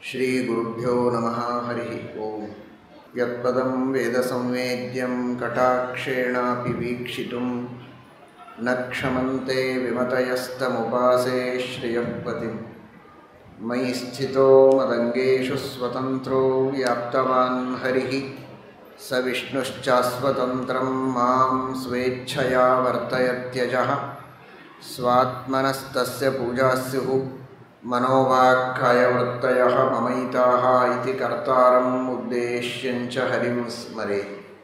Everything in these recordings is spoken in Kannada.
श्रीगुरुभ्यो नमः हरिः ओम् यत्पदं वेदसंवेद्यं कटाक्षेणापि वीक्षितुं न क्षमन्ते विमतयस्तमुपासे श्रियःपतिं मयि स्थितो मदङ्गेषु स्वतन्त्रो व्याप्तवान् हरिः स विष्णुश्चास्वतन्त्रं मां स्वेच्छया वर्तयत्यजः स्वात्मनस्तस्य पूजा स्युः मनोवाक्कायवृत्तयः ममैताः इति कर्तारम् उद्देश्यञ्च हरिं स्मरे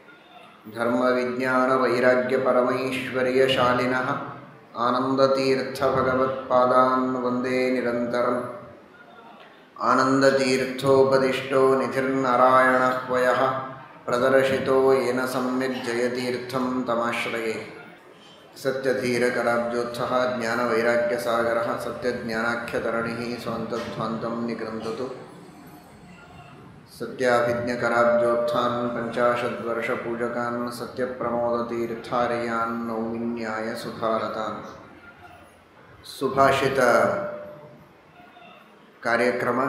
धर्मविज्ञानवैराग्यपरमैश्वर्यशालिनः आनन्दतीर्थभगवत्पादान् वन्दे निरन्तरम् आनन्दतीर्थोपदिष्टो निधिर्नारायणः वयः प्रदर्शितो येन सम्यक् जयतीर्थं तमाश्रये सत्यधीरकराब्जोत्सः ज्ञानवैराग्यसागरः सत्यज्ञानाख्यतरणिः स्वान्तध्वान्तं निकृन्ततु सत्याभिज्ञकराब्जोत्थान् पञ्चाशद्वर्षपूजकान् सत्यप्रमोदतीर्थार्यान् नौमिन्याय ಸುಧಾರತಾನ್ ಸುಭಾಷಿತ ಕಾರ್ಯಕ್ರಮ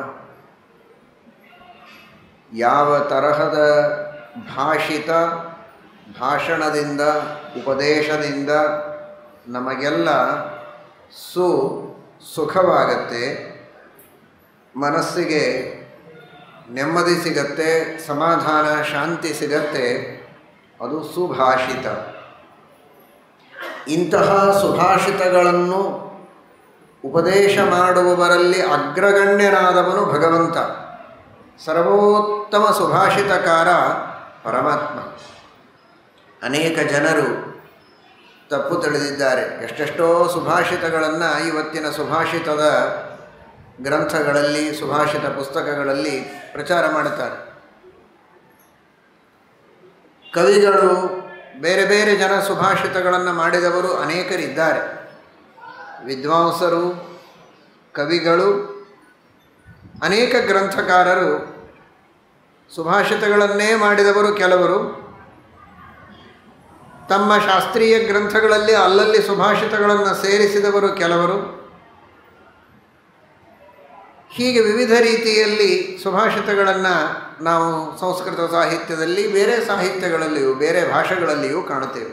ಯಾವ ತರಹದ ಭಾಷಿತ ಭಾಷಣದಿಂದ ಉಪದೇಶದಿಂದ ನಮಗೆಲ್ಲ ಸು ಸುಖವಾಗತ್ತೆ ಮನಸ್ಸಿಗೆ ನೆಮ್ಮದಿ ಸಿಗತ್ತೆ ಸಮಾಧಾನ ಶಾಂತಿ ಸಿಗತ್ತೆ ಅದು ಸುಭಾಷಿತ ಇಂತಹ ಸುಭಾಷಿತಗಳನ್ನು ಉಪದೇಶ ಮಾಡುವವರಲ್ಲಿ ಅಗ್ರಗಣ್ಯನಾದವನು ಭಗವಂತ ಸರ್ವೋತ್ತಮ ಸುಭಾಷಿತಕಾರ ಪರಮಾತ್ಮ ಅನೇಕ ಜನರು ತಪ್ಪು ತಿಳಿದಿದ್ದಾರೆ ಎಷ್ಟೆಷ್ಟೋ ಸುಭಾಷಿತಗಳನ್ನು ಇವತ್ತಿನ ಸುಭಾಷಿತದ ಗ್ರಂಥಗಳಲ್ಲಿ ಸುಭಾಷಿತ ಪುಸ್ತಕಗಳಲ್ಲಿ ಪ್ರಚಾರ ಮಾಡುತ್ತಾರೆ ಕವಿಗಳು ಬೇರೆ ಬೇರೆ ಜನ ಸುಭಾಷಿತಗಳನ್ನು ಮಾಡಿದವರು ಅನೇಕರಿದ್ದಾರೆ ವಿದ್ವಾಂಸರು ಕವಿಗಳು ಅನೇಕ ಗ್ರಂಥಕಾರರು ಸುಭಾಷಿತಗಳನ್ನೇ ಮಾಡಿದವರು ಕೆಲವರು ತಮ್ಮ ಶಾಸ್ತ್ರೀಯ ಗ್ರಂಥಗಳಲ್ಲಿ ಅಲ್ಲಲ್ಲಿ ಸುಭಾಷಿತಗಳನ್ನು ಸೇರಿಸಿದವರು ಕೆಲವರು ಹೀಗೆ ವಿವಿಧ ರೀತಿಯಲ್ಲಿ ಸುಭಾಷಿತಗಳನ್ನು ನಾವು ಸಂಸ್ಕೃತ ಸಾಹಿತ್ಯದಲ್ಲಿ ಬೇರೆ ಸಾಹಿತ್ಯಗಳಲ್ಲಿಯೂ ಬೇರೆ ಭಾಷೆಗಳಲ್ಲಿಯೂ ಕಾಣುತ್ತೇವೆ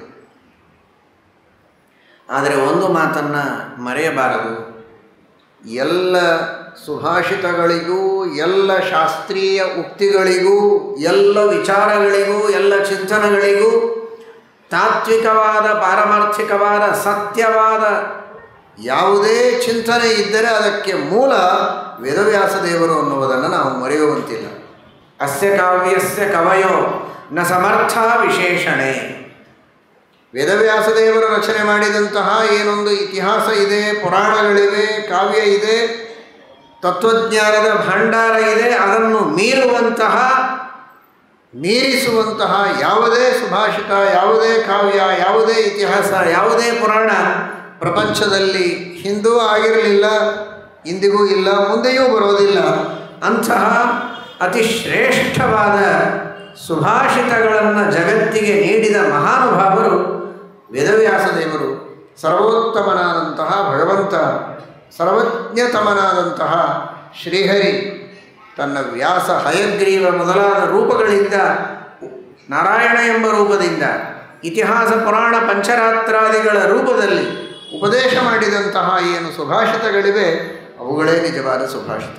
ಆದರೆ ಒಂದು ಮಾತನ್ನು ಮರೆಯಬಾರದು ಎಲ್ಲ ಸುಭಾಷಿತಗಳಿಗೂ ಎಲ್ಲ ಶಾಸ್ತ್ರೀಯ ಉಕ್ತಿಗಳಿಗೂ ಎಲ್ಲ ವಿಚಾರಗಳಿಗೂ ಎಲ್ಲ ಚಿಂತನೆಗಳಿಗೂ ತಾತ್ವಿಕವಾದ ಪಾರಮಾರ್ಥಿಕವಾದ ಸತ್ಯವಾದ ಯಾವುದೇ ಚಿಂತನೆ ಇದ್ದರೆ ಅದಕ್ಕೆ ಮೂಲ ವೇದವ್ಯಾಸ ದೇವರು ಅನ್ನುವುದನ್ನು ನಾವು ಮರೆಯುವಂತಿಲ್ಲ ಅಸ್ಯ ಕಾವ್ಯಸ್ಯ ಕವಯೋ ನ ಸಮರ್ಥ ವಿಶೇಷಣೆ ವೇದವ್ಯಾಸ ದೇವರು ರಚನೆ ಮಾಡಿದಂತಹ ಏನೊಂದು ಇತಿಹಾಸ ಇದೆ ಪುರಾಣಗಳಿವೆ ಕಾವ್ಯ ಇದೆ ತತ್ವಜ್ಞಾನದ ಭಂಡಾರ ಇದೆ ಅದನ್ನು ಮೀರುವಂತಹ ಮೀರಿಸುವಂತಹ ಯಾವುದೇ ಸುಭಾಷಿತ ಯಾವುದೇ ಕಾವ್ಯ ಯಾವುದೇ ಇತಿಹಾಸ ಯಾವುದೇ ಪುರಾಣ ಪ್ರಪಂಚದಲ್ಲಿ ಹಿಂದೂ ಆಗಿರಲಿಲ್ಲ ಇಂದಿಗೂ ಇಲ್ಲ ಮುಂದೆಯೂ ಬರೋದಿಲ್ಲ ಅಂತಹ ಅತಿ ಶ್ರೇಷ್ಠವಾದ ಸುಭಾಷಿತಗಳನ್ನು ಜಗತ್ತಿಗೆ ನೀಡಿದ ಮಹಾನುಭಾವರು ವೇದವ್ಯಾಸ ದೇವರು ಸರ್ವೋತ್ತಮನಾದಂತಹ ಭಗವಂತ ಸರ್ವಜ್ಞತಮನಾದಂತಹ ಶ್ರೀಹರಿ ತನ್ನ ವ್ಯಾಸ ಹಯಗ್ರೀವ ಮೊದಲಾದ ರೂಪಗಳಿಂದ ನಾರಾಯಣ ಎಂಬ ರೂಪದಿಂದ ಇತಿಹಾಸ ಪುರಾಣ ಪಂಚರಾತ್ರಾದಿಗಳ ರೂಪದಲ್ಲಿ ಉಪದೇಶ ಮಾಡಿದಂತಹ ಏನು ಸುಭಾಷಿತಗಳಿವೆ ಅವುಗಳೇ ನಿಜವಾದ ಸುಭಾಷಿತ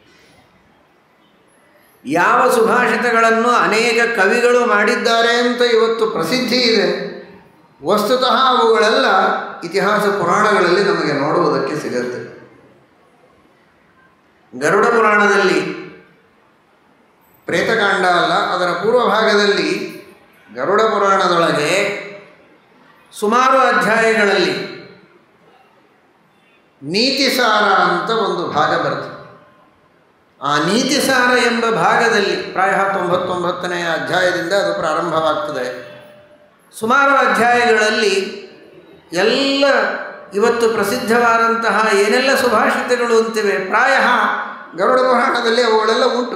ಯಾವ ಸುಭಾಷಿತಗಳನ್ನು ಅನೇಕ ಕವಿಗಳು ಮಾಡಿದ್ದಾರೆ ಅಂತ ಇವತ್ತು ಪ್ರಸಿದ್ಧಿ ಇದೆ ವಸ್ತುತಃ ಅವುಗಳೆಲ್ಲ ಇತಿಹಾಸ ಪುರಾಣಗಳಲ್ಲಿ ನಮಗೆ ನೋಡುವುದಕ್ಕೆ ಸಿಗುತ್ತೆ ಗರುಡ ಪುರಾಣದಲ್ಲಿ ಪ್ರೇತಕಾಂಡ ಅಲ್ಲ ಅದರ ಪೂರ್ವ ಭಾಗದಲ್ಲಿ ಗರುಡ ಪುರಾಣದೊಳಗೆ ಸುಮಾರು ಅಧ್ಯಾಯಗಳಲ್ಲಿ ನೀತಿಸಾರ ಅಂತ ಒಂದು ಭಾಗ ಬರ್ತದೆ ಆ ನೀತಿಸಾರ ಎಂಬ ಭಾಗದಲ್ಲಿ ಪ್ರಾಯ ತೊಂಬತ್ತೊಂಬತ್ತನೆಯ ಅಧ್ಯಾಯದಿಂದ ಅದು ಪ್ರಾರಂಭವಾಗ್ತದೆ ಸುಮಾರು ಅಧ್ಯಾಯಗಳಲ್ಲಿ ಎಲ್ಲ ಇವತ್ತು ಪ್ರಸಿದ್ಧವಾದಂತಹ ಏನೆಲ್ಲ ಸುಭಾಷಿತಗಳು ಅಂತಿವೆ ಪ್ರಾಯ ಗರುಡ ಪುರಾಣದಲ್ಲಿ ಅವುಗಳೆಲ್ಲ ಉಂಟು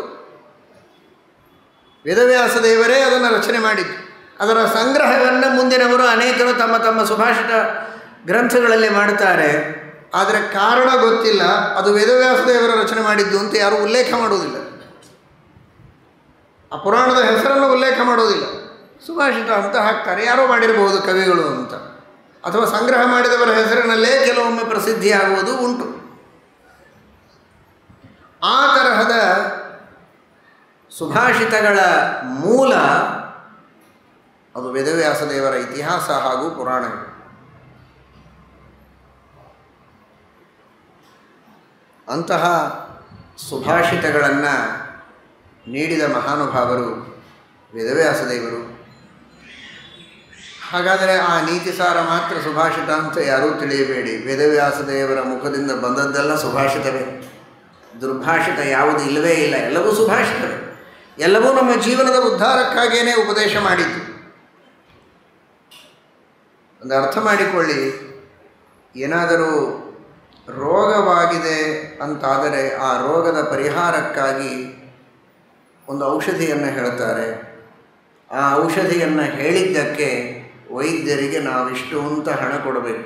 ವೇದವ್ಯಾಸ ದೇವರೇ ಅದನ್ನು ರಚನೆ ಮಾಡಿದ್ದು ಅದರ ಸಂಗ್ರಹವನ್ನು ಮುಂದಿನವರು ಅನೇಕರು ತಮ್ಮ ತಮ್ಮ ಸುಭಾಷಿತ ಗ್ರಂಥಗಳಲ್ಲಿ ಮಾಡ್ತಾರೆ ಆದರೆ ಕಾರಣ ಗೊತ್ತಿಲ್ಲ ಅದು ವೇದವ್ಯಾಸ ದೇವರ ರಚನೆ ಮಾಡಿದ್ದು ಅಂತ ಯಾರೂ ಉಲ್ಲೇಖ ಮಾಡುವುದಿಲ್ಲ ಆ ಪುರಾಣದ ಹೆಸರನ್ನು ಉಲ್ಲೇಖ ಮಾಡೋದಿಲ್ಲ ಸುಭಾಷಿತ ಅಂತ ಹಾಕ್ತಾರೆ ಯಾರೋ ಮಾಡಿರಬಹುದು ಕವಿಗಳು ಅಂತ ಅಥವಾ ಸಂಗ್ರಹ ಮಾಡಿದವರ ಹೆಸರಿನಲ್ಲೇ ಕೆಲವೊಮ್ಮೆ ಪ್ರಸಿದ್ಧಿಯಾಗುವುದು ಉಂಟು ಆ ತರಹದ ಸುಭಾಷಿತಗಳ ಮೂಲ ಅದು ವೇದವ್ಯಾಸ ದೇವರ ಇತಿಹಾಸ ಹಾಗೂ ಪುರಾಣಗಳು ಅಂತಹ ಸುಭಾಷಿತಗಳನ್ನು ನೀಡಿದ ಮಹಾನುಭಾವರು ವೇದವ್ಯಾಸ ದೇವರು ಹಾಗಾದರೆ ಆ ನೀತಿಸಾರ ಮಾತ್ರ ಸುಭಾಷಿತ ಅಂತ ಯಾರೂ ತಿಳಿಯಬೇಡಿ ವೇದವ್ಯಾಸ ದೇವರ ಮುಖದಿಂದ ಬಂದದ್ದೆಲ್ಲ ಸುಭಾಷಿತವೇ ದುರ್ಭಾಷಿತ ಯಾವುದು ಇಲ್ಲವೇ ಇಲ್ಲ ಎಲ್ಲವೂ ಸುಭಾಷಿತವೇ ಎಲ್ಲವೂ ನಮ್ಮ ಜೀವನದ ಉದ್ಧಾರಕ್ಕಾಗಿಯೇ ಉಪದೇಶ ಮಾಡಿದ್ದು ಒಂದು ಅರ್ಥ ಮಾಡಿಕೊಳ್ಳಿ ಏನಾದರೂ ರೋಗವಾಗಿದೆ ಅಂತಾದರೆ ಆ ರೋಗದ ಪರಿಹಾರಕ್ಕಾಗಿ ಒಂದು ಔಷಧಿಯನ್ನು ಹೇಳ್ತಾರೆ ಆ ಔಷಧಿಯನ್ನು ಹೇಳಿದ್ದಕ್ಕೆ ವೈದ್ಯರಿಗೆ ನಾವಿಷ್ಟು ಅಂತ ಹಣ ಕೊಡಬೇಕು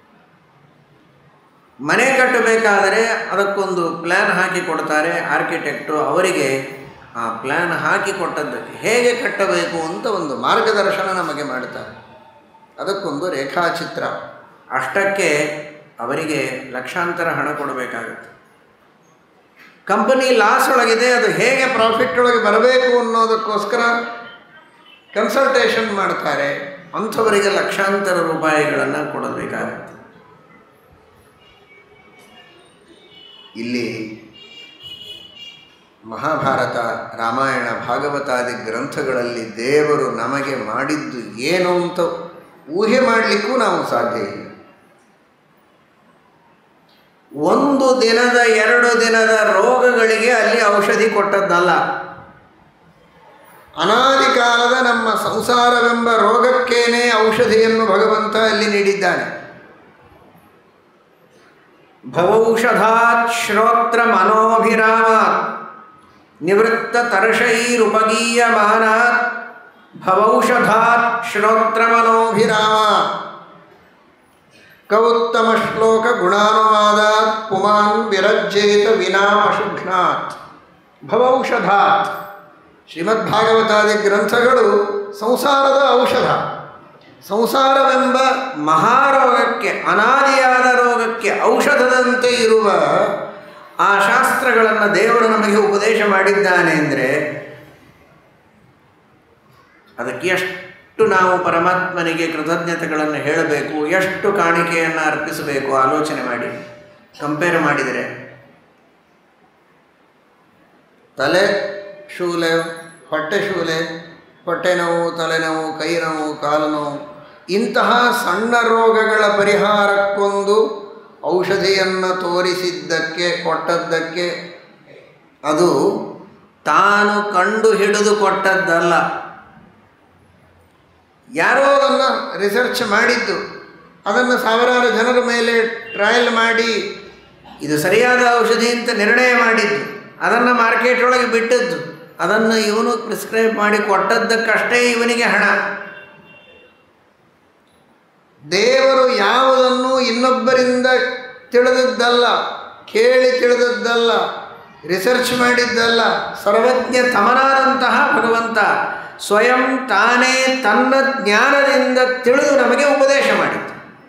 ಮನೆ ಕಟ್ಟಬೇಕಾದರೆ ಅದಕ್ಕೊಂದು ಪ್ಲ್ಯಾನ್ ಹಾಕಿ ಕೊಡ್ತಾರೆ ಆರ್ಕಿಟೆಕ್ಟು ಅವರಿಗೆ ಆ ಪ್ಲ್ಯಾನ್ ಹಾಕಿ ಕೊಟ್ಟದ್ದಕ್ಕೆ ಹೇಗೆ ಕಟ್ಟಬೇಕು ಅಂತ ಒಂದು ಮಾರ್ಗದರ್ಶನ ನಮಗೆ ಮಾಡ್ತಾರೆ ಅದಕ್ಕೊಂದು ರೇಖಾಚಿತ್ರ ಅಷ್ಟಕ್ಕೆ ಅವರಿಗೆ ಲಕ್ಷಾಂತರ ಹಣ ಕೊಡಬೇಕಾಗುತ್ತೆ ಕಂಪನಿ ಲಾಸ್ ಒಳಗಿದೆ ಅದು ಹೇಗೆ ಪ್ರಾಫಿಟ್ ಒಳಗೆ ಬರಬೇಕು ಅನ್ನೋದಕ್ಕೋಸ್ಕರ ಕನ್ಸಲ್ಟೇಷನ್ ಮಾಡ್ತಾರೆ ಅಂಥವರಿಗೆ ಲಕ್ಷಾಂತರ ರೂಪಾಯಿಗಳನ್ನು ಕೊಡಬೇಕಾಗುತ್ತೆ ಇಲ್ಲಿ ಮಹಾಭಾರತ ರಾಮಾಯಣ ಭಾಗವತಾದಿ ಗ್ರಂಥಗಳಲ್ಲಿ ದೇವರು ನಮಗೆ ಮಾಡಿದ್ದು ಏನು ಅಂತ ಊಹೆ ಮಾಡಲಿಕ್ಕೂ ನಾವು ಸಾಧ್ಯ ಇಲ್ಲ ಒಂದು ದಿನದ ಎರಡು ದಿನದ ರೋಗಗಳಿಗೆ ಅಲ್ಲಿ ಔಷಧಿ ಕೊಟ್ಟದ್ದಲ್ಲ ಅನಾದಿ ಕಾಲದ ನಮ್ಮ ಸಂಸಾರವೆಂಬ ರೋಗಕ್ಕೇನೆ ಔಷಧಿಯನ್ನು ಭಗವಂತ ಅಲ್ಲಿ ನೀಡಿದ್ದಾನೆ ಭವೌಷಧಾತ್ ಶ್ರೋತ್ರ ಮನೋಭಿರಾಮಾತ್ ನಿವೃತ್ತ ತರ್ಷೈರುಪಗೀಯಮಾನಾತ್ ಭವೌಷಧಾತ್ ಶ್ರೋತ್ರ ಮನೋಭಿರಾಮ ಕೌತ್ತಮ ಶ್ಲೋಕ ಗುಣಾನುವಾದಾತ್ ಪುಮಾನ್ ವಿರಜ್ಯೇತ ವಿನಾಮಶುಘ್ನಾತ್ ಭವೌಷಧಾತ್ ಶ್ರೀಮದ್ಭಾಗವತಾದಿ ಗ್ರಂಥಗಳು ಸಂಸಾರದ ಔಷಧ ಸಂಸಾರವೆಂಬ ಮಹಾರೋಗಕ್ಕೆ ಅನಾದಿಯಾದ ರೋಗಕ್ಕೆ ಔಷಧದಂತೆ ಇರುವ ಆ ಶಾಸ್ತ್ರಗಳನ್ನು ದೇವರು ನಮಗೆ ಉಪದೇಶ ಮಾಡಿದ್ದಾನೆ ಅಂದರೆ ಅದಕ್ಕೆ ಎಷ್ಟು ನಾವು ಪರಮಾತ್ಮನಿಗೆ ಕೃತಜ್ಞತೆಗಳನ್ನು ಹೇಳಬೇಕು ಎಷ್ಟು ಕಾಣಿಕೆಯನ್ನು ಅರ್ಪಿಸಬೇಕು ಆಲೋಚನೆ ಮಾಡಿ ಕಂಪೇರ್ ಮಾಡಿದರೆ ತಲೆ ಶೂಲೆ ಹೊಟ್ಟೆ ಶೂಲೆ ಹೊಟ್ಟೆ ನೋವು ತಲೆನೋವು ಕೈ ನೋವು ಕಾಲು ನೋವು ಇಂತಹ ಸಣ್ಣ ರೋಗಗಳ ಪರಿಹಾರಕ್ಕೊಂದು ಔಷಧಿಯನ್ನು ತೋರಿಸಿದ್ದಕ್ಕೆ ಕೊಟ್ಟದ್ದಕ್ಕೆ ಅದು ತಾನು ಕಂಡು ಹಿಡಿದು ಕೊಟ್ಟದ್ದಲ್ಲ ಯಾರೋ ಅದನ್ನು ರಿಸರ್ಚ್ ಮಾಡಿದ್ದು ಅದನ್ನು ಸಾವಿರಾರು ಜನರ ಮೇಲೆ ಟ್ರಯಲ್ ಮಾಡಿ ಇದು ಸರಿಯಾದ ಔಷಧಿ ಅಂತ ನಿರ್ಣಯ ಮಾಡಿದ್ದು ಅದನ್ನು ಮಾರ್ಕೆಟ್ ಒಳಗೆ ಬಿಟ್ಟದ್ದು ಅದನ್ನು ಇವನು ಪ್ರಿಸ್ಕ್ರೈಬ್ ಮಾಡಿ ಕೊಟ್ಟದ್ದಕ್ಕಷ್ಟೇ ಇವನಿಗೆ ಹಣ ದೇವರು ಯಾವುದನ್ನು ಇನ್ನೊಬ್ಬರಿಂದ ತಿಳಿದದ್ದಲ್ಲ ಕೇಳಿ ತಿಳಿದದ್ದಲ್ಲ ರಿಸರ್ಚ್ ಮಾಡಿದ್ದಲ್ಲ ಸರ್ವಜ್ಞ ತಮನಾದಂತಹ ಭಗವಂತ ಸ್ವಯಂ ತಾನೇ ತನ್ನ ಜ್ಞಾನದಿಂದ ತಿಳಿದು ನಮಗೆ ಉಪದೇಶ ಮಾಡಿದ್ದು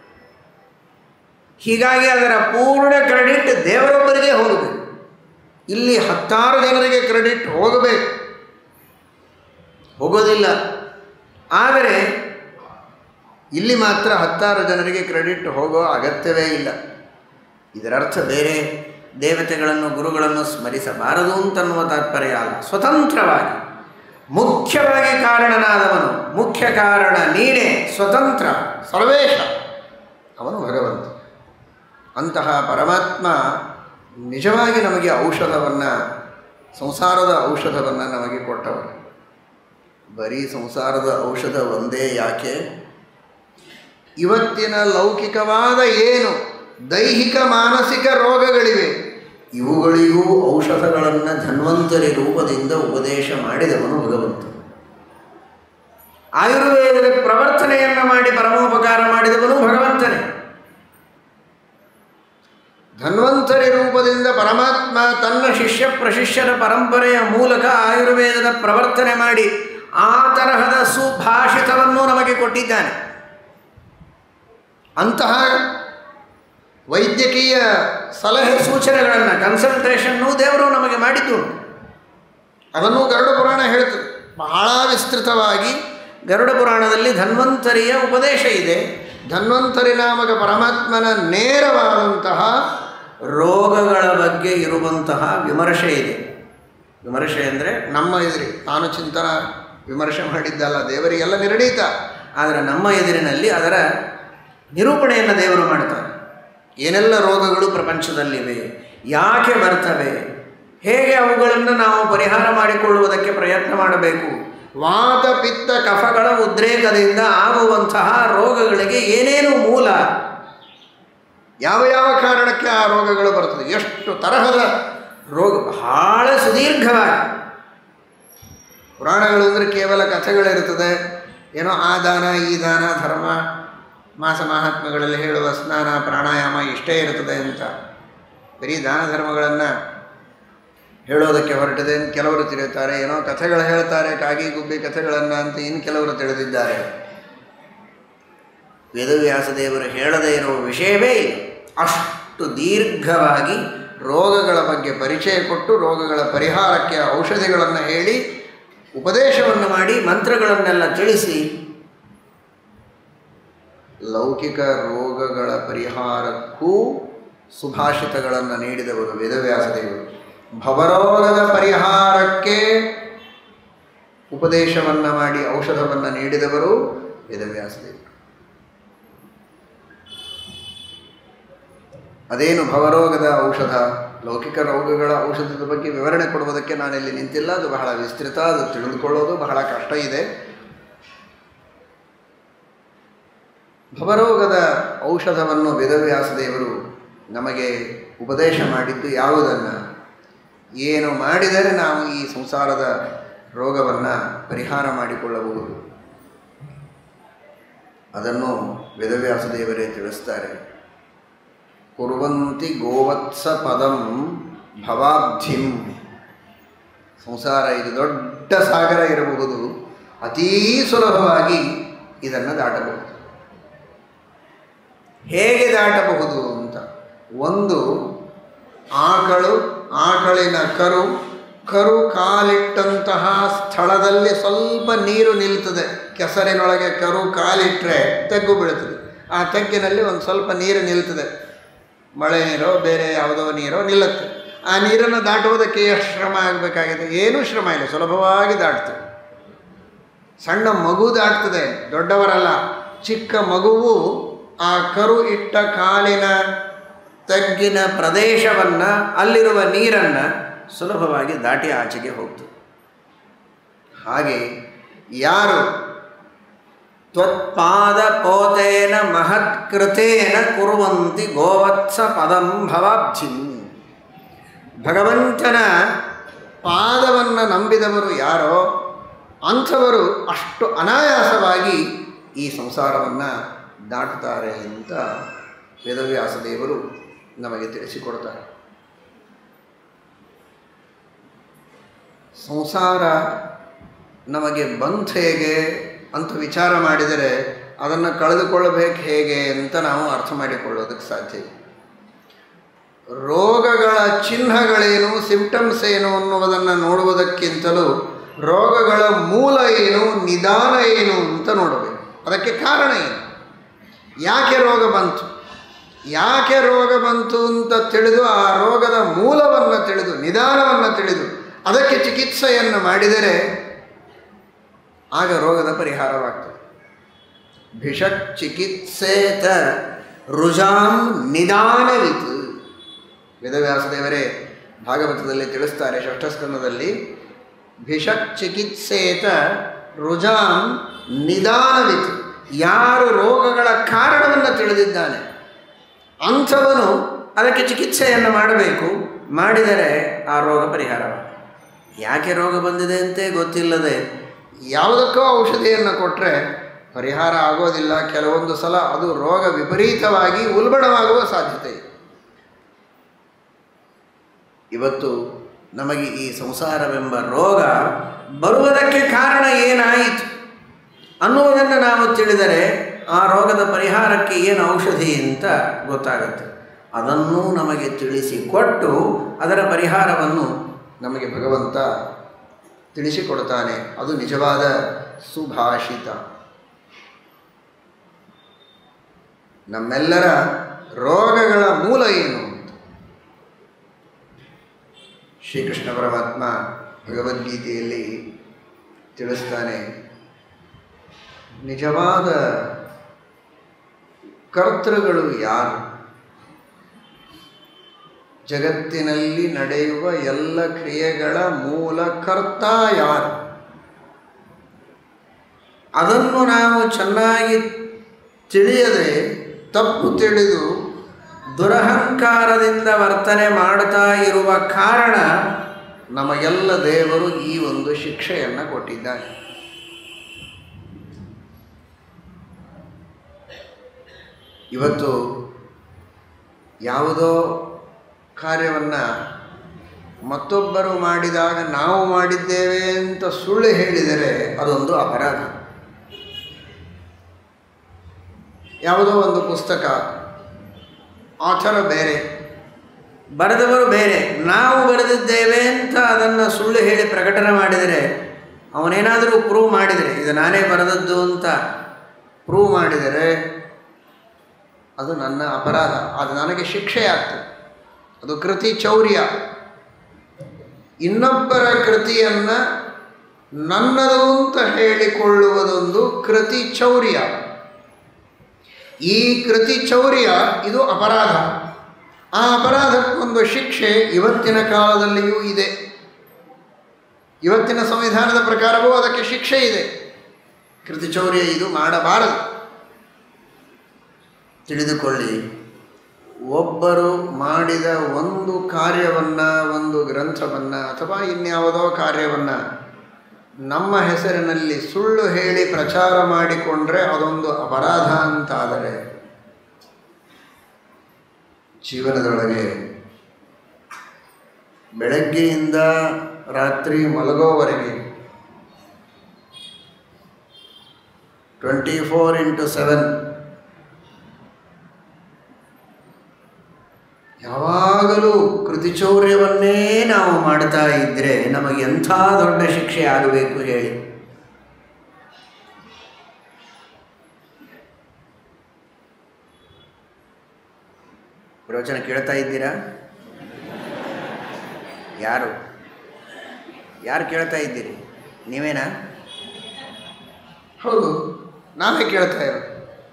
ಹೀಗಾಗಿ ಅದರ ಪೂರ್ಣ ಕ್ರೆಡಿಟ್ ದೇವರೊಬ್ಬರಿಗೆ ಹೋಗಬೇಕು ಇಲ್ಲಿ ಹತ್ತಾರು ಜನರಿಗೆ ಕ್ರೆಡಿಟ್ ಹೋಗಬೇಕು ಹೋಗೋದಿಲ್ಲ ಆದರೆ ಇಲ್ಲಿ ಮಾತ್ರ ಹತ್ತಾರು ಜನರಿಗೆ ಕ್ರೆಡಿಟ್ ಹೋಗೋ ಅಗತ್ಯವೇ ಇಲ್ಲ ಇದರರ್ಥ ಬೇರೆ ದೇವತೆಗಳನ್ನು ಗುರುಗಳನ್ನು ಸ್ಮರಿಸಬಾರದು ಅಂತನ್ನುವ ತಾತ್ಪರ್ಯ ಅಲ್ಲ ಸ್ವತಂತ್ರವಾಗಿ ಮುಖ್ಯವಾಗಿ ಕಾರಣನಾದವನು ಮುಖ್ಯ ಕಾರಣ ನೀನೇ ಸ್ವತಂತ್ರ ಸರ್ವೇಶ ಅವನು ಭಗವಂತ ಅಂತಹ ಪರಮಾತ್ಮ ನಿಜವಾಗಿ ನಮಗೆ ಔಷಧವನ್ನು ಸಂಸಾರದ ಔಷಧವನ್ನು ನಮಗೆ ಕೊಟ್ಟವನು ಬರೀ ಸಂಸಾರದ ಔಷಧ ಒಂದೇ ಯಾಕೆ ಇವತ್ತಿನ ಲೌಕಿಕವಾದ ಏನು ದೈಹಿಕ ಮಾನಸಿಕ ರೋಗಗಳಿವೆ ಇವುಗಳಿಗೂ ಔಷಧಗಳನ್ನು ಧನ್ವಂತರಿ ರೂಪದಿಂದ ಉಪದೇಶ ಮಾಡಿದವನು ಭಗವಂತ ಆಯುರ್ವೇದದ ಪ್ರವರ್ತನೆಯನ್ನು ಮಾಡಿ ಪರಮೋಪಕಾರ ಮಾಡಿದವನು ಭಗವಂತನೇ ರೂಪದಿಂದ ಪರಮಾತ್ಮ ತನ್ನ ಶಿಷ್ಯ ಪ್ರಶಿಷ್ಯರ ಪರಂಪರೆಯ ಮೂಲಕ ಆಯುರ್ವೇದದ ಪ್ರವರ್ತನೆ ಮಾಡಿ ಆ ತರಹದ ಸುಭಾಷಿತವನ್ನು ನಮಗೆ ಕೊಟ್ಟಿದ್ದಾನೆ ಅಂತಹ ವೈದ್ಯಕೀಯ ಸಲಹೆ ಸೂಚನೆಗಳನ್ನು ಕನ್ಸಲ್ಟೇಷನ್ನು ದೇವರು ನಮಗೆ ಮಾಡಿದ್ದು ಅದನ್ನು ಗರುಡ ಪುರಾಣ ಹೇಳ್ತದೆ ಬಹಳ ವಿಸ್ತೃತವಾಗಿ ಗರುಡ ಪುರಾಣದಲ್ಲಿ ಧನ್ವಂತರಿಯ ಉಪದೇಶ ಇದೆ ಧನ್ವಂತರಿ ನಾಮಕ ಪರಮಾತ್ಮನ ನೇರವಾದಂತಹ ರೋಗಗಳ ಬಗ್ಗೆ ಇರುವಂತಹ ವಿಮರ್ಶೆ ಇದೆ ವಿಮರ್ಶೆ ಅಂದರೆ ನಮ್ಮ ಎದುರಿ ತಾನು ಚಿಂತನ ವಿಮರ್ಶೆ ಮಾಡಿದ್ದಲ್ಲ ದೇವರಿಗೆಲ್ಲ ನಿರ್ಣೀತ ಆದರೆ ನಮ್ಮ ಎದುರಿನಲ್ಲಿ ಅದರ ನಿರೂಪಣೆಯನ್ನು ದೇವರು ಮಾಡ್ತಾರೆ ಏನೆಲ್ಲ ರೋಗಗಳು ಪ್ರಪಂಚದಲ್ಲಿವೆ ಯಾಕೆ ಬರ್ತವೆ ಹೇಗೆ ಅವುಗಳನ್ನು ನಾವು ಪರಿಹಾರ ಮಾಡಿಕೊಳ್ಳುವುದಕ್ಕೆ ಪ್ರಯತ್ನ ಮಾಡಬೇಕು ವಾತ ಪಿತ್ತ ಕಫಗಳ ಉದ್ರೇಕದಿಂದ ಆಗುವಂತಹ ರೋಗಗಳಿಗೆ ಏನೇನು ಮೂಲ ಯಾವ ಯಾವ ಕಾರಣಕ್ಕೆ ಆ ರೋಗಗಳು ಬರ್ತದೆ ಎಷ್ಟು ತರಹದ ರೋಗ ಬಹಳ ಸುದೀರ್ಘವಾಗಿ ಪುರಾಣಗಳು ಅಂದರೆ ಕೇವಲ ಕಥೆಗಳಿರ್ತದೆ ಏನೋ ಆ ದಾನ ಈ ದಾನ ಧರ್ಮ ಮಾಸ ಮಹಾತ್ಮಗಳಲ್ಲಿ ಹೇಳುವ ಸ್ನಾನ ಪ್ರಾಣಾಯಾಮ ಇಷ್ಟೇ ಇರ್ತದೆ ಅಂತ ಬರೀ ದಾನ ಧರ್ಮಗಳನ್ನು ಹೇಳೋದಕ್ಕೆ ಹೊರಟಿದೆ ಇನ್ನು ಕೆಲವರು ತಿಳಿಯುತ್ತಾರೆ ಏನೋ ಕಥೆಗಳು ಹೇಳ್ತಾರೆ ಕಾಗಿ ಗುಬ್ಬಿ ಕಥೆಗಳನ್ನು ಅಂತ ಇನ್ನು ಕೆಲವರು ತಿಳಿದಿದ್ದಾರೆ ವೇದವ್ಯಾಸದೇವರು ಹೇಳದೇ ಇರುವ ವಿಷಯವೇ ಇಲ್ಲ ಅಷ್ಟು ದೀರ್ಘವಾಗಿ ರೋಗಗಳ ಬಗ್ಗೆ ಪರಿಚಯ ಕೊಟ್ಟು ರೋಗಗಳ ಪರಿಹಾರಕ್ಕೆ ಔಷಧಿಗಳನ್ನು ಹೇಳಿ ಉಪದೇಶವನ್ನು ಮಾಡಿ ಮಂತ್ರಗಳನ್ನೆಲ್ಲ ತಿಳಿಸಿ ಲೌಕಿಕ ರೋಗಗಳ ಪರಿಹಾರಕ್ಕೂ ಸುಭಾಷಿತಗಳನ್ನು ನೀಡಿದವರು ವೇದವ್ಯಾಸದೇವರು ಭವರೋಗದ ಪರಿಹಾರಕ್ಕೆ ಉಪದೇಶವನ್ನು ಮಾಡಿ ಔಷಧವನ್ನು ನೀಡಿದವರು ವೇದವ್ಯಾಸದೇವರು ಅದೇನು ಭವರೋಗದ ಔಷಧ ಲೌಕಿಕ ರೋಗಗಳ ಔಷಧದ ಬಗ್ಗೆ ವಿವರಣೆ ಕೊಡುವುದಕ್ಕೆ ನಾನಿಲ್ಲಿ ನಿಂತಿಲ್ಲ ಅದು ಬಹಳ ವಿಸ್ತೃತ ಅದು ತಿಳಿದುಕೊಳ್ಳೋದು ಬಹಳ ಕಷ್ಟ ಇದೆ ಭವರೋಗದ ಔಷಧವನ್ನು ವೇದವ್ಯಾಸದೇವರು ನಮಗೆ ಉಪದೇಶ ಮಾಡಿದ್ದು ಯಾವುದನ್ನು ಏನು ಮಾಡಿದರೆ ನಾವು ಈ ಸಂಸಾರದ ರೋಗವನ್ನು ಪರಿಹಾರ ಮಾಡಿಕೊಳ್ಳಬಹುದು ಅದನ್ನು ವೇದವ್ಯಾಸದೇವರೇ ತಿಳಿಸ್ತಾರೆ ಕುರುವಂತಿ ಗೋವತ್ಸ ಪದಂ ಭವಾಬ್ಧಿಂ ಸಂಸಾರ ಇದು ದೊಡ್ಡ ಸಾಗರ ಇರಬಹುದು ಅತೀ ಸುಲಭವಾಗಿ ಇದನ್ನು ದಾಟಬಹುದು ಹೇಗೆ ದಾಟಬಹುದು ಅಂತ ಒಂದು ಆಕಳು ಆಕಳಿನ ಕರು ಕರು ಕಾಲಿಟ್ಟಂತಹ ಸ್ಥಳದಲ್ಲಿ ಸ್ವಲ್ಪ ನೀರು ನಿಲ್ತದೆ ಕೆಸರಿನೊಳಗೆ ಕರು ಕಾಲಿಟ್ಟರೆ ತೆಗ್ಗು ಬೀಳ್ತದೆ ಆ ತೆಗ್ಗಿನಲ್ಲಿ ಒಂದು ಸ್ವಲ್ಪ ನೀರು ನಿಲ್ತದೆ ಮಳೆ ನೀರೋ ಬೇರೆ ಯಾವುದೋ ನೀರೋ ನಿಲ್ಲುತ್ತೆ ಆ ನೀರನ್ನು ದಾಟುವುದಕ್ಕೆ ಎಷ್ಟು ಶ್ರಮ ಆಗಬೇಕಾಗಿದೆ ಏನೂ ಶ್ರಮ ಇಲ್ಲ ಸುಲಭವಾಗಿ ದಾಟ್ತದೆ ಸಣ್ಣ ಮಗು ದಾಟ್ತದೆ ದೊಡ್ಡವರಲ್ಲ ಚಿಕ್ಕ ಮಗುವು ಆ ಕರು ಇಟ್ಟ ಕಾಲಿನ ತಗ್ಗಿನ ಪ್ರದೇಶವನ್ನು ಅಲ್ಲಿರುವ ನೀರನ್ನು ಸುಲಭವಾಗಿ ದಾಟಿ ಆಚೆಗೆ ಹೋಗ್ತದೆ ಹಾಗೆ ಯಾರು ತ್ವತ್ಪಾದ ಪೋತೇನ ಮಹತ್ಕೃತೇನ ಕುರುವಂತಿ ಗೋವತ್ಸ ಪದಂ ಭವಾಬ್ಧಿಂ ಭಗವಂತನ ಪಾದವನ್ನು ನಂಬಿದವರು ಯಾರೋ ಅಂಥವರು ಅಷ್ಟು ಅನಾಯಾಸವಾಗಿ ಈ ಸಂಸಾರವನ್ನು ದಾಟುತ್ತಾರೆ ಅಂತ ವೇದವ್ಯಾಸ ದೇವರು ನಮಗೆ ತಿಳಿಸಿಕೊಡ್ತಾರೆ ಸಂಸಾರ ನಮಗೆ ಬಂತು ಹೇಗೆ ಅಂತ ವಿಚಾರ ಮಾಡಿದರೆ ಅದನ್ನು ಕಳೆದುಕೊಳ್ಳಬೇಕು ಹೇಗೆ ಅಂತ ನಾವು ಅರ್ಥ ಮಾಡಿಕೊಳ್ಳೋದಕ್ಕೆ ಸಾಧ್ಯ ಇದೆ ರೋಗಗಳ ಚಿಹ್ನಗಳೇನು ಸಿಂಪ್ಟಮ್ಸ್ ಏನು ಅನ್ನುವುದನ್ನು ನೋಡುವುದಕ್ಕಿಂತಲೂ ರೋಗಗಳ ಮೂಲ ಏನು ನಿಧಾನ ಏನು ಅಂತ ನೋಡಬೇಕು ಅದಕ್ಕೆ ಕಾರಣ ಏನು ಯಾಕೆ ರೋಗ ಬಂತು ಯಾಕೆ ರೋಗ ಬಂತು ಅಂತ ತಿಳಿದು ಆ ರೋಗದ ಮೂಲವನ್ನು ತಿಳಿದು ನಿಧಾನವನ್ನು ತಿಳಿದು ಅದಕ್ಕೆ ಚಿಕಿತ್ಸೆಯನ್ನು ಮಾಡಿದರೆ ಆಗ ರೋಗದ ಪರಿಹಾರವಾಗ್ತದೆ ಭಿಷಕ್ ಚಿಕಿತ್ಸೇತ ರುಜಾಂ ನಿಧಾನವಿತು ವೇದವ್ಯಾಸದೇವರೇ ಭಾಗವತದಲ್ಲಿ ತಿಳಿಸ್ತಾರೆ ಷಷ್ಠಸ್ಕಂದದಲ್ಲಿ ಭಿಷಕ್ ಚಿಕಿತ್ಸೇತ ರುಜಾಂ ನಿಧಾನವಿತು ಯಾರು ರೋಗಗಳ ಕಾರಣವನ್ನು ತಿಳಿದಿದ್ದಾನೆ ಅಂಥವನು ಅದಕ್ಕೆ ಚಿಕಿತ್ಸೆಯನ್ನು ಮಾಡಬೇಕು ಮಾಡಿದರೆ ಆ ರೋಗ ಪರಿಹಾರವಾಗುತ್ತೆ ಯಾಕೆ ರೋಗ ಬಂದಿದೆ ಅಂತೇ ಗೊತ್ತಿಲ್ಲದೆ ಯಾವುದಕ್ಕೋ ಔಷಧಿಯನ್ನು ಕೊಟ್ಟರೆ ಪರಿಹಾರ ಆಗೋದಿಲ್ಲ ಕೆಲವೊಂದು ಸಲ ಅದು ರೋಗ ವಿಪರೀತವಾಗಿ ಉಲ್ಬಣವಾಗುವ ಸಾಧ್ಯತೆ ಇದೆ ಇವತ್ತು ನಮಗೆ ಈ ಸಂಸಾರವೆಂಬ ರೋಗ ಬರುವುದಕ್ಕೆ ಕಾರಣ ಏನಾಯಿತು ಅನ್ನುವುದನ್ನು ನಾವು ತಿಳಿದರೆ ಆ ರೋಗದ ಪರಿಹಾರಕ್ಕೆ ಏನು ಔಷಧಿ ಅಂತ ಗೊತ್ತಾಗುತ್ತೆ ಅದನ್ನೂ ನಮಗೆ ತಿಳಿಸಿಕೊಟ್ಟು ಅದರ ಪರಿಹಾರವನ್ನು ನಮಗೆ ಭಗವಂತ ತಿಳಿಸಿಕೊಡ್ತಾನೆ ಅದು ನಿಜವಾದ ಸುಭಾಷಿತ ನಮ್ಮೆಲ್ಲರ ರೋಗಗಳ ಮೂಲ ಏನು ಅಂತ ಶ್ರೀಕೃಷ್ಣ ಪರಮಾತ್ಮ ಭಗವದ್ಗೀತೆಯಲ್ಲಿ ತಿಳಿಸ್ತಾನೆ ನಿಜವಾದ ಕರ್ತೃಗಳು ಯಾರು ಜಗತ್ತಿನಲ್ಲಿ ನಡೆಯುವ ಎಲ್ಲ ಕ್ರಿಯೆಗಳ ಮೂಲ ಕರ್ತ ಯಾರು ಅದನ್ನು ನಾವು ಚೆನ್ನಾಗಿ ತಿಳಿಯದೆ ತಪ್ಪು ತಿಳಿದು ದುರಹಂಕಾರದಿಂದ ವರ್ತನೆ ಮಾಡ್ತಾ ಇರುವ ಕಾರಣ ನಮಗೆಲ್ಲ ದೇವರು ಈ ಒಂದು ಶಿಕ್ಷೆಯನ್ನು ಕೊಟ್ಟಿದ್ದಾರೆ ಇವತ್ತು ಯಾವುದೋ ಕಾರ್ಯವನ್ನು ಮತ್ತೊಬ್ಬರು ಮಾಡಿದಾಗ ನಾವು ಮಾಡಿದ್ದೇವೆ ಅಂತ ಸುಳ್ಳು ಹೇಳಿದರೆ ಅದೊಂದು ಅಪರಾಧ ಯಾವುದೋ ಒಂದು ಪುಸ್ತಕ ಆಥರ ಬೇರೆ ಬರೆದವರು ಬೇರೆ ನಾವು ಬರೆದಿದ್ದೇವೆ ಅಂತ ಅದನ್ನು ಸುಳ್ಳು ಹೇಳಿ ಪ್ರಕಟಣೆ ಮಾಡಿದರೆ ಅವನೇನಾದರೂ ಪ್ರೂವ್ ಮಾಡಿದರೆ ಇದು ನಾನೇ ಬರೆದದ್ದು ಅಂತ ಪ್ರೂವ್ ಮಾಡಿದರೆ ಅದು ನನ್ನ ಅಪರಾಧ ಅದು ನನಗೆ ಶಿಕ್ಷೆ ಆಗ್ತದೆ ಅದು ಕೃತಿ ಚೌರ್ಯ ಇನ್ನೊಬ್ಬರ ಕೃತಿಯನ್ನು ನನ್ನದು ಅಂತ ಹೇಳಿಕೊಳ್ಳುವುದೊಂದು ಕೃತಿ ಚೌರ್ಯ ಈ ಕೃತಿ ಚೌರ್ಯ ಇದು ಅಪರಾಧ ಆ ಅಪರಾಧಕ್ಕೊಂದು ಶಿಕ್ಷೆ ಇವತ್ತಿನ ಕಾಲದಲ್ಲಿಯೂ ಇದೆ ಇವತ್ತಿನ ಸಂವಿಧಾನದ ಪ್ರಕಾರವೂ ಅದಕ್ಕೆ ಶಿಕ್ಷೆ ಇದೆ ಕೃತಿ ಚೌರ್ಯ ಇದು ಮಾಡಬಾರದು ತಿಳಿದುಕೊಳ್ಳಿ ಒಬ್ಬರು ಮಾಡಿದ ಒಂದು ಕಾರ್ಯವನ್ನು ಒಂದು ಗ್ರಂಥವನ್ನು ಅಥವಾ ಇನ್ಯಾವುದೋ ಕಾರ್ಯವನ್ನು ನಮ್ಮ ಹೆಸರಿನಲ್ಲಿ ಸುಳ್ಳು ಹೇಳಿ ಪ್ರಚಾರ ಮಾಡಿಕೊಂಡ್ರೆ ಅದೊಂದು ಅಪರಾಧ ಅಂತಾದರೆ ಜೀವನದೊಳಗೆ ಬೆಳಗ್ಗೆಯಿಂದ ರಾತ್ರಿ ಮಲಗೋವರೆಗೆ ಟ್ವೆಂಟಿ ಫೋರ್ ಇಂಟು ಸೆವೆನ್ ಯಾವಾಗಲೂ ಕೃತಿಚೌರ್ಯವನ್ನೇ ನಾವು ಮಾಡ್ತಾ ಇದ್ದರೆ ನಮಗೆ ಎಂಥ ದೊಡ್ಡ ಶಿಕ್ಷೆ ಆಗಬೇಕು ಹೇಳಿ ಪ್ರವಚನ ಕೇಳ್ತಾ ಇದ್ದೀರಾ ಯಾರು ಯಾರು ಕೇಳ್ತಾ ಇದ್ದೀರಿ ನೀವೇನಾ ಹೌದು ನಾವೇ ಕೇಳ್ತಾ ಇರೋದು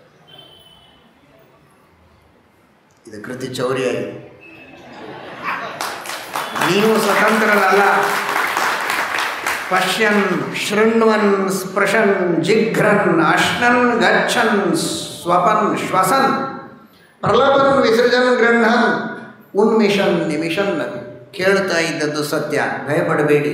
ಇದು ಕೃತಿ ಚೌರ್ಯ ಇದು. ನೀವು ಸ್ವತಂತ್ರರಲ್ಲ ಪಶ್ಯನ್ ಶೃಣ್ವನ್ ಸ್ಪೃಶನ್ ಜಿಘ್ರನ್ ಅಶ್ನನ್ ಗಚ್ಚನ್ ಸ್ವಪನ್ ಶ್ವಸನ್ ಪ್ರಲಪನ್ ವಿಸರ್ಜನ್ ಗೃಹನ್ ಉನ್ಮಿಷನ್ ನಿಮಿಷನ್ ಕೇಳ್ತಾ ಇದ್ದದ್ದು ಸತ್ಯ ಭಯಪಡಬೇಡಿ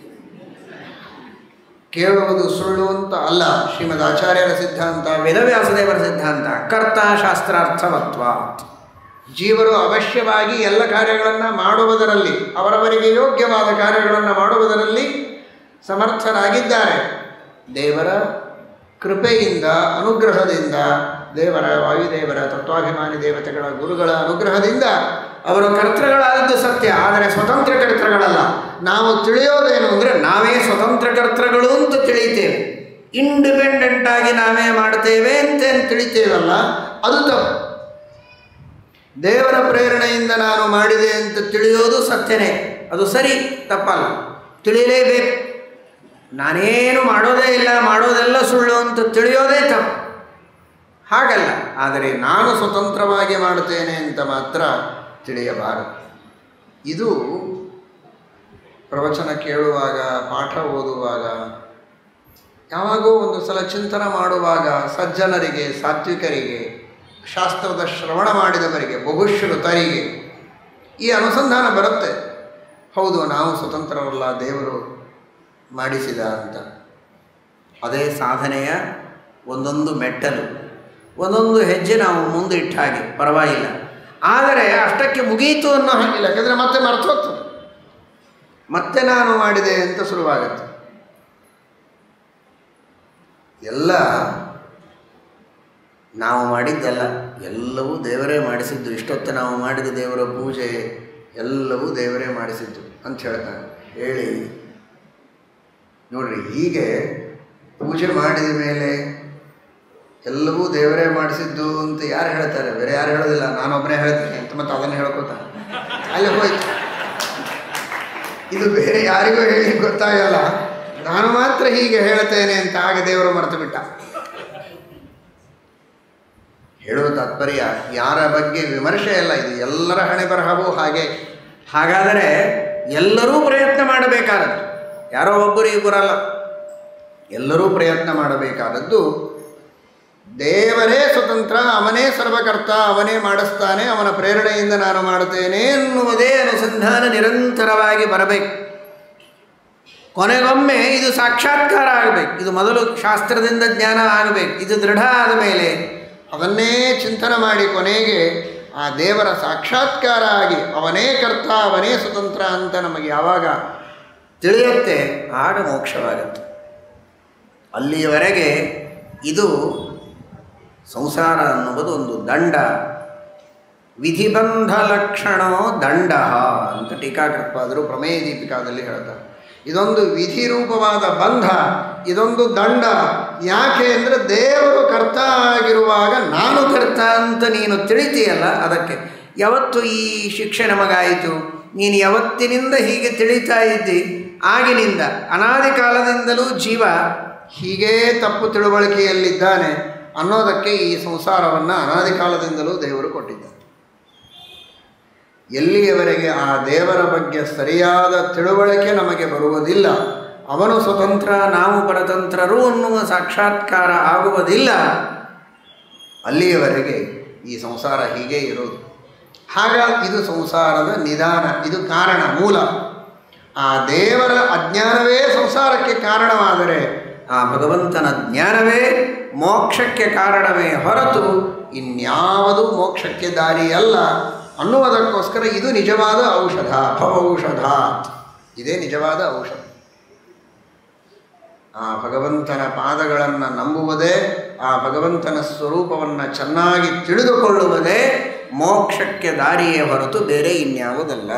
ಕೇಳುವುದು ಸುಳ್ಳು ಅಂತ ಅಲ್ಲ ಶ್ರೀಮದ್ ಆಚಾರ್ಯರ ಸಿದ್ಧಾಂತ ವೇದವ್ಯಾಸದೇವರ ಸಿದ್ಧಾಂತ ಕರ್ತಾಶಾಸ್ತ್ರಾರ್ಥವತ್ವ ಜೀವರು ಅವಶ್ಯವಾಗಿ ಎಲ್ಲ ಕಾರ್ಯಗಳನ್ನು ಮಾಡುವುದರಲ್ಲಿ ಅವರವರಿಗೆ ಯೋಗ್ಯವಾದ ಕಾರ್ಯಗಳನ್ನು ಮಾಡುವುದರಲ್ಲಿ ಸಮರ್ಥರಾಗಿದ್ದಾರೆ ದೇವರ ಕೃಪೆಯಿಂದ ಅನುಗ್ರಹದಿಂದ ದೇವರ ವಾಯುದೇವರ ತತ್ವಾಭಿಮಾನಿ ದೇವತೆಗಳ ಗುರುಗಳ ಅನುಗ್ರಹದಿಂದ ಅವರು ಕರ್ತೃಗಳಾದದ್ದು ಸತ್ಯ ಆದರೆ ಸ್ವತಂತ್ರ ಕರ್ತೃಗಳಲ್ಲ ನಾವು ತಿಳಿಯೋದೇನು ಅಂದರೆ ನಾವೇ ಸ್ವತಂತ್ರ ಕರ್ತೃಗಳು ಅಂತ ತಿಳಿತೇವೆ ಇಂಡಿಪೆಂಡೆಂಟ್ ಆಗಿ ನಾವೇ ಮಾಡ್ತೇವೆ ಅಂತ ಏನ್ ತಿಳಿತೇವಲ್ಲ ಅದು ತಪ್ಪು ದೇವರ ಪ್ರೇರಣೆಯಿಂದ ನಾನು ಮಾಡಿದೆ ಅಂತ ತಿಳಿಯೋದು ಸತ್ಯನೇ ಅದು ಸರಿ ತಪ್ಪಲ್ಲ ತಿಳಿಯಲೇಬೇಕು ನಾನೇನು ಮಾಡೋದೇ ಇಲ್ಲ ಮಾಡೋದೆಲ್ಲ ಸುಳ್ಳು ಅಂತ ತಿಳಿಯೋದೇ ತಪ್ಪು ಹಾಗಲ್ಲ ಆದರೆ ನಾನು ಸ್ವತಂತ್ರವಾಗಿ ಮಾಡುತ್ತೇನೆ ಅಂತ ಮಾತ್ರ ತಿಳಿಯಬಾರದು ಇದು ಪ್ರವಚನ ಕೇಳುವಾಗ ಪಾಠ ಓದುವಾಗ ಯಾವಾಗೋ ಒಂದು ಸಲ ಚಿಂತನ ಮಾಡುವಾಗ ಸಜ್ಜನರಿಗೆ ಸಾತ್ವಿಕರಿಗೆ ಶಾಸ್ತ್ರದ ಶ್ರವಣ ಮಾಡಿದವರಿಗೆ ಬಹುಶ್ರುತರಿಗೆ ಈ ಅನುಸಂಧಾನ ಬರುತ್ತೆ ಹೌದು ನಾವು ಸ್ವತಂತ್ರರಲ್ಲ ದೇವರು ಮಾಡಿಸಿದ ಅಂತ ಅದೇ ಸಾಧನೆಯ ಒಂದೊಂದು ಮೆಟ್ಟಲು ಒಂದೊಂದು ಹೆಜ್ಜೆ ನಾವು ಮುಂದೆ ಇಟ್ಟ ಹಾಗೆ ಪರವಾಗಿಲ್ಲ ಆದರೆ ಅಷ್ಟಕ್ಕೆ ಮುಗೀತು ಅನ್ನೋ ಹಾಗಿಲ್ಲ ಯಾಕಂದರೆ ಮತ್ತೆ ಮರ್ತೋಗ್ತದೆ ಮತ್ತೆ ನಾನು ಮಾಡಿದೆ ಅಂತ ಶುರುವಾಗುತ್ತೆ ಎಲ್ಲ ನಾವು ಮಾಡಿದ್ದಲ್ಲ ಎಲ್ಲವೂ ದೇವರೇ ಮಾಡಿಸಿದ್ದು ಇಷ್ಟೊತ್ತು ನಾವು ಮಾಡಿದ ದೇವರ ಪೂಜೆ ಎಲ್ಲವೂ ದೇವರೇ ಮಾಡಿಸಿದ್ದು ಅಂತ ಹೇಳ್ತಾನೆ ಹೇಳಿ ನೋಡ್ರಿ ಹೀಗೆ ಪೂಜೆ ಮಾಡಿದ ಮೇಲೆ ಎಲ್ಲವೂ ದೇವರೇ ಮಾಡಿಸಿದ್ದು ಅಂತ ಯಾರು ಹೇಳ್ತಾರೆ ಬೇರೆ ಯಾರು ಹೇಳೋದಿಲ್ಲ ನಾನೊಬ್ಬನೇ ಹೇಳ್ತೀನಿ ಅಂತ ಮತ್ತೆ ಅದನ್ನು ಹೇಳ್ಕೊತಾನೆ ಅಲ್ಲಿ ಹೋಯ್ತು ಇದು ಬೇರೆ ಯಾರಿಗೂ ಹೇಳಿ ಗೊತ್ತಾಗಲ್ಲ ನಾನು ಮಾತ್ರ ಹೀಗೆ ಹೇಳ್ತೇನೆ ಅಂತ ಆಗ ದೇವರು ಮರೆತು ಬಿಟ್ಟ ಹೇಳುವ ತಾತ್ಪರ್ಯ ಯಾರ ಬಗ್ಗೆ ವಿಮರ್ಶೆ ಅಲ್ಲ ಇದು ಎಲ್ಲರ ಹಣೆ ಬರಹವೂ ಹಾಗೆ ಹಾಗಾದರೆ ಎಲ್ಲರೂ ಪ್ರಯತ್ನ ಮಾಡಬೇಕಾದದ್ದು ಯಾರೋ ಒಬ್ಬರು ಇಬ್ಬರಲ್ಲ ಎಲ್ಲರೂ ಪ್ರಯತ್ನ ಮಾಡಬೇಕಾದದ್ದು ದೇವರೇ ಸ್ವತಂತ್ರ ಅವನೇ ಸರ್ವಕರ್ತ ಅವನೇ ಮಾಡಿಸ್ತಾನೆ ಅವನ ಪ್ರೇರಣೆಯಿಂದ ನಾನು ಮಾಡುತ್ತೇನೆ ಎನ್ನುವುದೇ ಅನುಸಂಧಾನ ನಿರಂತರವಾಗಿ ಬರಬೇಕು ಕೊನೆಗೊಮ್ಮೆ ಇದು ಸಾಕ್ಷಾತ್ಕಾರ ಆಗಬೇಕು ಇದು ಮೊದಲು ಶಾಸ್ತ್ರದಿಂದ ಜ್ಞಾನ ಆಗಬೇಕು ಇದು ದೃಢ ಆದ ಮೇಲೆ ಅದನ್ನೇ ಚಿಂತನೆ ಮಾಡಿ ಕೊನೆಗೆ ಆ ದೇವರ ಸಾಕ್ಷಾತ್ಕಾರ ಆಗಿ ಅವನೇ ಕರ್ತ ಅವನೇ ಸ್ವತಂತ್ರ ಅಂತ ನಮಗೆ ಯಾವಾಗ ತಿಳಿಯುತ್ತೆ ಆಗ ಮೋಕ್ಷವಾಗುತ್ತೆ ಅಲ್ಲಿಯವರೆಗೆ ಇದು ಸಂಸಾರ ಅನ್ನುವುದು ಒಂದು ದಂಡ ವಿಧಿಬಂಧ ಲಕ್ಷಣೋ ದಂಡ ಅಂತ ಟೀಕಾಕೃತ್ಪಾದರು ಪ್ರಮೇಯ ದೀಪಿಕಾದಲ್ಲಿ ಹೇಳ್ತಾರೆ ಇದೊಂದು ವಿಧಿ ರೂಪವಾದ ಬಂಧ ಇದೊಂದು ದಂಡ ಯಾಕೆ ಅಂದರೆ ದೇವರು ಕರ್ತ ಆಗಿರುವಾಗ ನಾನು ಕರ್ತ ಅಂತ ನೀನು ತಿಳಿತೀಯಲ್ಲ ಅದಕ್ಕೆ ಯಾವತ್ತು ಈ ಶಿಕ್ಷೆ ನಮಗಾಯಿತು ನೀನು ಯಾವತ್ತಿನಿಂದ ಹೀಗೆ ತಿಳಿತಾ ಇದ್ದಿ ಆಗಿನಿಂದ ಅನಾದಿ ಕಾಲದಿಂದಲೂ ಜೀವ ಹೀಗೇ ತಪ್ಪು ತಿಳುವಳಿಕೆಯಲ್ಲಿದ್ದಾನೆ ಅನ್ನೋದಕ್ಕೆ ಈ ಸಂಸಾರವನ್ನು ಅನಾದಿ ಕಾಲದಿಂದಲೂ ದೇವರು ಕೊಟ್ಟಿದ್ದಾರೆ ಎಲ್ಲಿಯವರೆಗೆ ಆ ದೇವರ ಬಗ್ಗೆ ಸರಿಯಾದ ತಿಳುವಳಿಕೆ ನಮಗೆ ಬರುವುದಿಲ್ಲ ಅವನು ಸ್ವತಂತ್ರ ನಾವು ಪರತಂತ್ರರು ಅನ್ನುವ ಸಾಕ್ಷಾತ್ಕಾರ ಆಗುವುದಿಲ್ಲ ಅಲ್ಲಿಯವರೆಗೆ ಈ ಸಂಸಾರ ಹೀಗೆ ಇರೋದು ಹಾಗಾಗಿ ಇದು ಸಂಸಾರದ ನಿಧಾನ ಇದು ಕಾರಣ ಮೂಲ ಆ ದೇವರ ಅಜ್ಞಾನವೇ ಸಂಸಾರಕ್ಕೆ ಕಾರಣವಾದರೆ ಆ ಭಗವಂತನ ಜ್ಞಾನವೇ ಮೋಕ್ಷಕ್ಕೆ ಕಾರಣವೇ ಹೊರತು ಇನ್ಯಾವುದು ಮೋಕ್ಷಕ್ಕೆ ದಾರಿಯಲ್ಲ ಅನ್ನುವುದಕ್ಕೋಸ್ಕರ ಇದು ನಿಜವಾದ ಔಷಧ ಭವೌಷಧ ಇದೇ ನಿಜವಾದ ಔಷಧ ಆ ಭಗವಂತನ ಪಾದಗಳನ್ನು ನಂಬುವುದೇ ಆ ಭಗವಂತನ ಸ್ವರೂಪವನ್ನು ಚೆನ್ನಾಗಿ ತಿಳಿದುಕೊಳ್ಳುವುದೇ ಮೋಕ್ಷಕ್ಕೆ ದಾರಿಯೇ ಹೊರತು ಬೇರೆ ಇನ್ಯಾವುದಲ್ಲ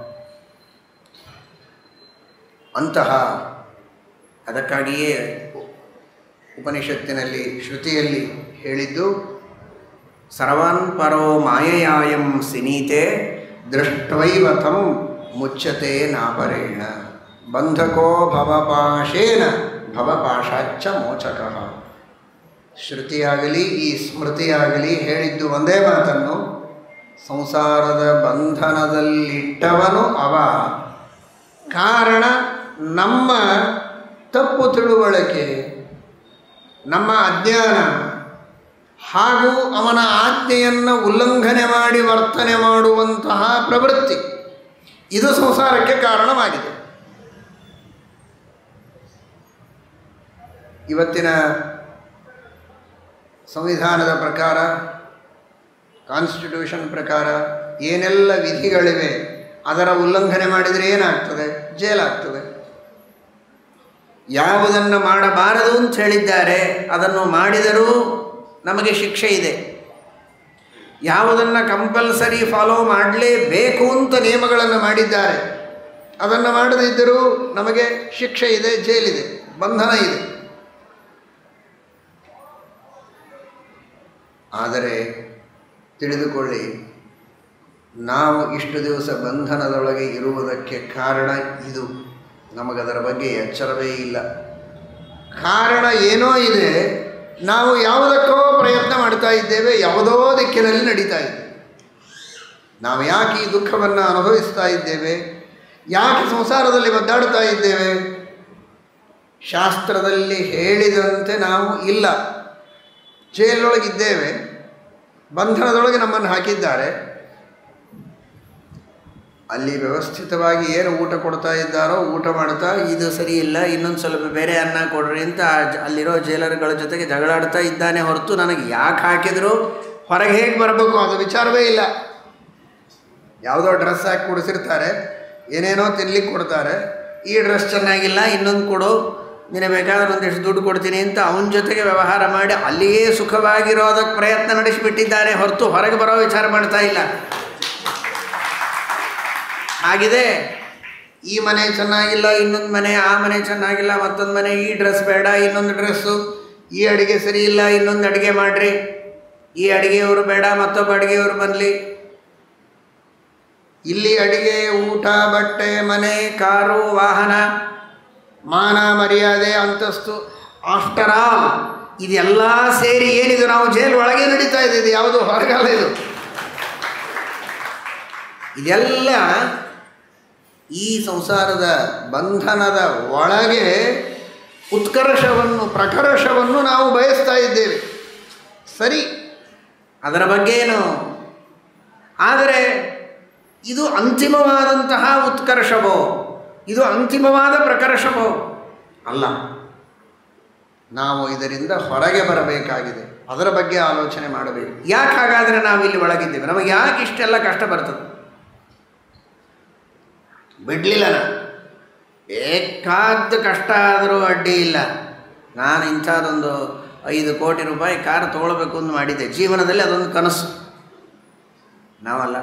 ಅಂತಹ ಅದಕ್ಕಾಗಿಯೇ ಉಪನಿಷತ್ತಿನಲ್ಲಿ ಶ್ರುತಿಯಲ್ಲಿ ಹೇಳಿದ್ದು ಸರ್ವಾನ್ ಪರೋ ಮಾಯಯಾಯಂ ಸಿನೀತೆ ದೃಷ್ಟೈವ ತಂ ಮುಚ್ಚತೆ ನಾಪರೇಣ ಬಂಧಕೋ ಭವಪಾಶೇನ ಭವಪಾಶಾಚ್ಚ ಮೋಚಕಃ ಶ್ರುತಿಯಾಗಲಿ ಈ ಸ್ಮೃತಿಯಾಗಲಿ ಹೇಳಿದ್ದು ಒಂದೇ ಮಾತನ್ನು ಸಂಸಾರದ ಬಂಧನದಲ್ಲಿಟ್ಟವನು ಅವ ಕಾರಣ ನಮ್ಮ ತಪ್ಪು ತಿಳುವಳಿಕೆ ನಮ್ಮ ಅಜ್ಞಾನ ಹಾಗೂ ಅವನ ಆಜ್ಞೆಯನ್ನು ಉಲ್ಲಂಘನೆ ಮಾಡಿ ವರ್ತನೆ ಮಾಡುವಂತಹ ಪ್ರವೃತ್ತಿ ಇದು ಸಂಸಾರಕ್ಕೆ ಕಾರಣವಾಗಿದೆ ಇವತ್ತಿನ ಸಂವಿಧಾನದ ಪ್ರಕಾರ ಕಾನ್ಸ್ಟಿಟ್ಯೂಷನ್ ಪ್ರಕಾರ ಏನೆಲ್ಲ ವಿಧಿಗಳಿವೆ ಅದರ ಉಲ್ಲಂಘನೆ ಮಾಡಿದರೆ ಏನಾಗ್ತದೆ ಜೇಲಾಗ್ತದೆ ಯಾವುದನ್ನು ಮಾಡಬಾರದು ಅಂತ ಹೇಳಿದ್ದಾರೆ ಅದನ್ನು ಮಾಡಿದರೂ ನಮಗೆ ಶಿಕ್ಷೆ ಇದೆ ಯಾವುದನ್ನು ಕಂಪಲ್ಸರಿ ಫಾಲೋ ಮಾಡಲೇಬೇಕು ಅಂತ ನಿಯಮಗಳನ್ನು ಮಾಡಿದ್ದಾರೆ ಅದನ್ನು ಮಾಡದಿದ್ದರೂ ನಮಗೆ ಶಿಕ್ಷೆ ಇದೆ ಜೈಲಿದೆ ಬಂಧನ ಇದೆ ಆದರೆ ತಿಳಿದುಕೊಳ್ಳಿ ನಾವು ಇಷ್ಟು ದಿವಸ ಬಂಧನದೊಳಗೆ ಇರುವುದಕ್ಕೆ ಕಾರಣ ಇದು ನಮಗದರ ಬಗ್ಗೆ ಎಚ್ಚರವೇ ಇಲ್ಲ ಕಾರಣ ಏನೋ ಇದೆ ನಾವು ಯಾವುದಕ್ಕೋ ಪ್ರಯತ್ನ ಮಾಡ್ತಾ ಇದ್ದೇವೆ ಯಾವುದೋ ದಿಕ್ಕಿನಲ್ಲಿ ನಡೀತಾ ಇದ್ದೇವೆ ನಾವು ಯಾಕೆ ಈ ದುಃಖವನ್ನು ಅನುಭವಿಸ್ತಾ ಇದ್ದೇವೆ ಯಾಕೆ ಸಂಸಾರದಲ್ಲಿ ಒದ್ದಾಡ್ತಾ ಇದ್ದೇವೆ ಶಾಸ್ತ್ರದಲ್ಲಿ ಹೇಳಿದಂತೆ ನಾವು ಇಲ್ಲ ಜೈಲೊಳಗಿದ್ದೇವೆ ಬಂಧನದೊಳಗೆ ನಮ್ಮನ್ನು ಹಾಕಿದ್ದಾರೆ ಅಲ್ಲಿ ವ್ಯವಸ್ಥಿತವಾಗಿ ಏನು ಊಟ ಕೊಡ್ತಾ ಇದ್ದಾರೋ ಊಟ ಮಾಡ್ತಾ ಇದು ಸರಿ ಇಲ್ಲ ಇನ್ನೊಂದು ಸ್ವಲ್ಪ ಬೇರೆ ಅನ್ನ ಕೊಡ್ರಿ ಅಂತ ಆ ಜ- ಅಲ್ಲಿರೋ ಜೈಲರ್ಗಳ ಜೊತೆಗೆ ಜಗಳಾಡ್ತಾ ಇದ್ದಾನೆ ಹೊರತು ನನಗೆ ಯಾಕೆ ಹಾಕಿದ್ರು ಹೊರಗೆ ಹೇಗೆ ಬರಬೇಕು ಅದು ವಿಚಾರವೇ ಇಲ್ಲ ಯಾವುದೋ ಡ್ರೆಸ್ ಹಾಕಿ ಕುಡಿಸಿರ್ತಾರೆ ಏನೇನೋ ತಿನ್ಲಿಕ್ಕೆ ಕೊಡ್ತಾರೆ ಈ ಡ್ರೆಸ್ ಚೆನ್ನಾಗಿಲ್ಲ ಇನ್ನೊಂದು ಕೊಡು ನಿನಗೆ ಬೇಕಾದ್ರೆ ಒಂದಿಷ್ಟು ದುಡ್ಡು ಕೊಡ್ತೀನಿ ಅಂತ ಅವನ ಜೊತೆಗೆ ವ್ಯವಹಾರ ಮಾಡಿ ಅಲ್ಲಿಯೇ ಸುಖವಾಗಿರೋದಕ್ಕೆ ಪ್ರಯತ್ನ ನಡೆಸಿಬಿಟ್ಟಿದ್ದಾರೆ ಹೊರತು ಹೊರಗೆ ಬರೋ ವಿಚಾರ ಮಾಡ್ತಾ ಇಲ್ಲ ಆಗಿದೆ ಈ ಮನೆ ಚೆನ್ನಾಗಿಲ್ಲ ಇನ್ನೊಂದು ಮನೆ ಆ ಮನೆ ಚೆನ್ನಾಗಿಲ್ಲ ಮತ್ತೊಂದು ಮನೆ ಈ ಡ್ರೆಸ್ ಬೇಡ ಇನ್ನೊಂದು ಡ್ರೆಸ್ಸು ಈ ಅಡುಗೆ ಸರಿ ಇಲ್ಲ ಇನ್ನೊಂದು ಅಡುಗೆ ಮಾಡಿರಿ ಈ ಅಡುಗೆಯವರು ಬೇಡ ಮತ್ತೊಬ್ಬ ಅಡುಗೆಯವರು ಬರಲಿ ಇಲ್ಲಿ ಅಡಿಗೆ ಊಟ ಬಟ್ಟೆ ಮನೆ ಕಾರು ವಾಹನ ಮಾನ ಮರ್ಯಾದೆ ಅಂತಸ್ತು ಆಫ್ಟರ್ ಆಲ್ ಇದೆಲ್ಲ ಸೇರಿ ಏನಿದು ನಾವು ಜೈಲು ಒಳಗೆ ನಡೀತಾ ಇದೆ ಇದು ಯಾವುದು ಹೊರಗಲ್ಲ ಇದು ಇದೆಲ್ಲ ಈ ಸಂಸಾರದ ಬಂಧನದ ಒಳಗೆ ಉತ್ಕರ್ಷವನ್ನು ಪ್ರಕರ್ಷವನ್ನು ನಾವು ಬಯಸ್ತಾ ಇದ್ದೇವೆ ಸರಿ ಅದರ ಬಗ್ಗೆ ಏನು ಆದರೆ ಇದು ಅಂತಿಮವಾದಂತಹ ಉತ್ಕರ್ಷವೋ ಇದು ಅಂತಿಮವಾದ ಪ್ರಕರ್ಷವೋ ಅಲ್ಲ ನಾವು ಇದರಿಂದ ಹೊರಗೆ ಬರಬೇಕಾಗಿದೆ ಅದರ ಬಗ್ಗೆ ಆಲೋಚನೆ ಮಾಡಬೇಕು ಯಾಕೆ ಹಾಗಾದರೆ ನಾವು ಇಲ್ಲಿ ಒಳಗಿದ್ದೇವೆ ನಮಗೆ ಯಾಕೆ ಇಷ್ಟೆಲ್ಲ ಕಷ್ಟ ಬರ್ತದೆ ಬಿಡಲಿಲ್ಲ ನಾನು ಬೇಕಾದ ಕಷ್ಟ ಆದರೂ ಅಡ್ಡಿ ಇಲ್ಲ ನಾನು ಇಂಥದ್ದೊಂದು ಐದು ಕೋಟಿ ರೂಪಾಯಿ ಕಾರ್ ತೊಗೊಳ್ಬೇಕು ಅಂತ ಮಾಡಿದ್ದೆ ಜೀವನದಲ್ಲಿ ಅದೊಂದು ಕನಸು ನಾವಲ್ಲ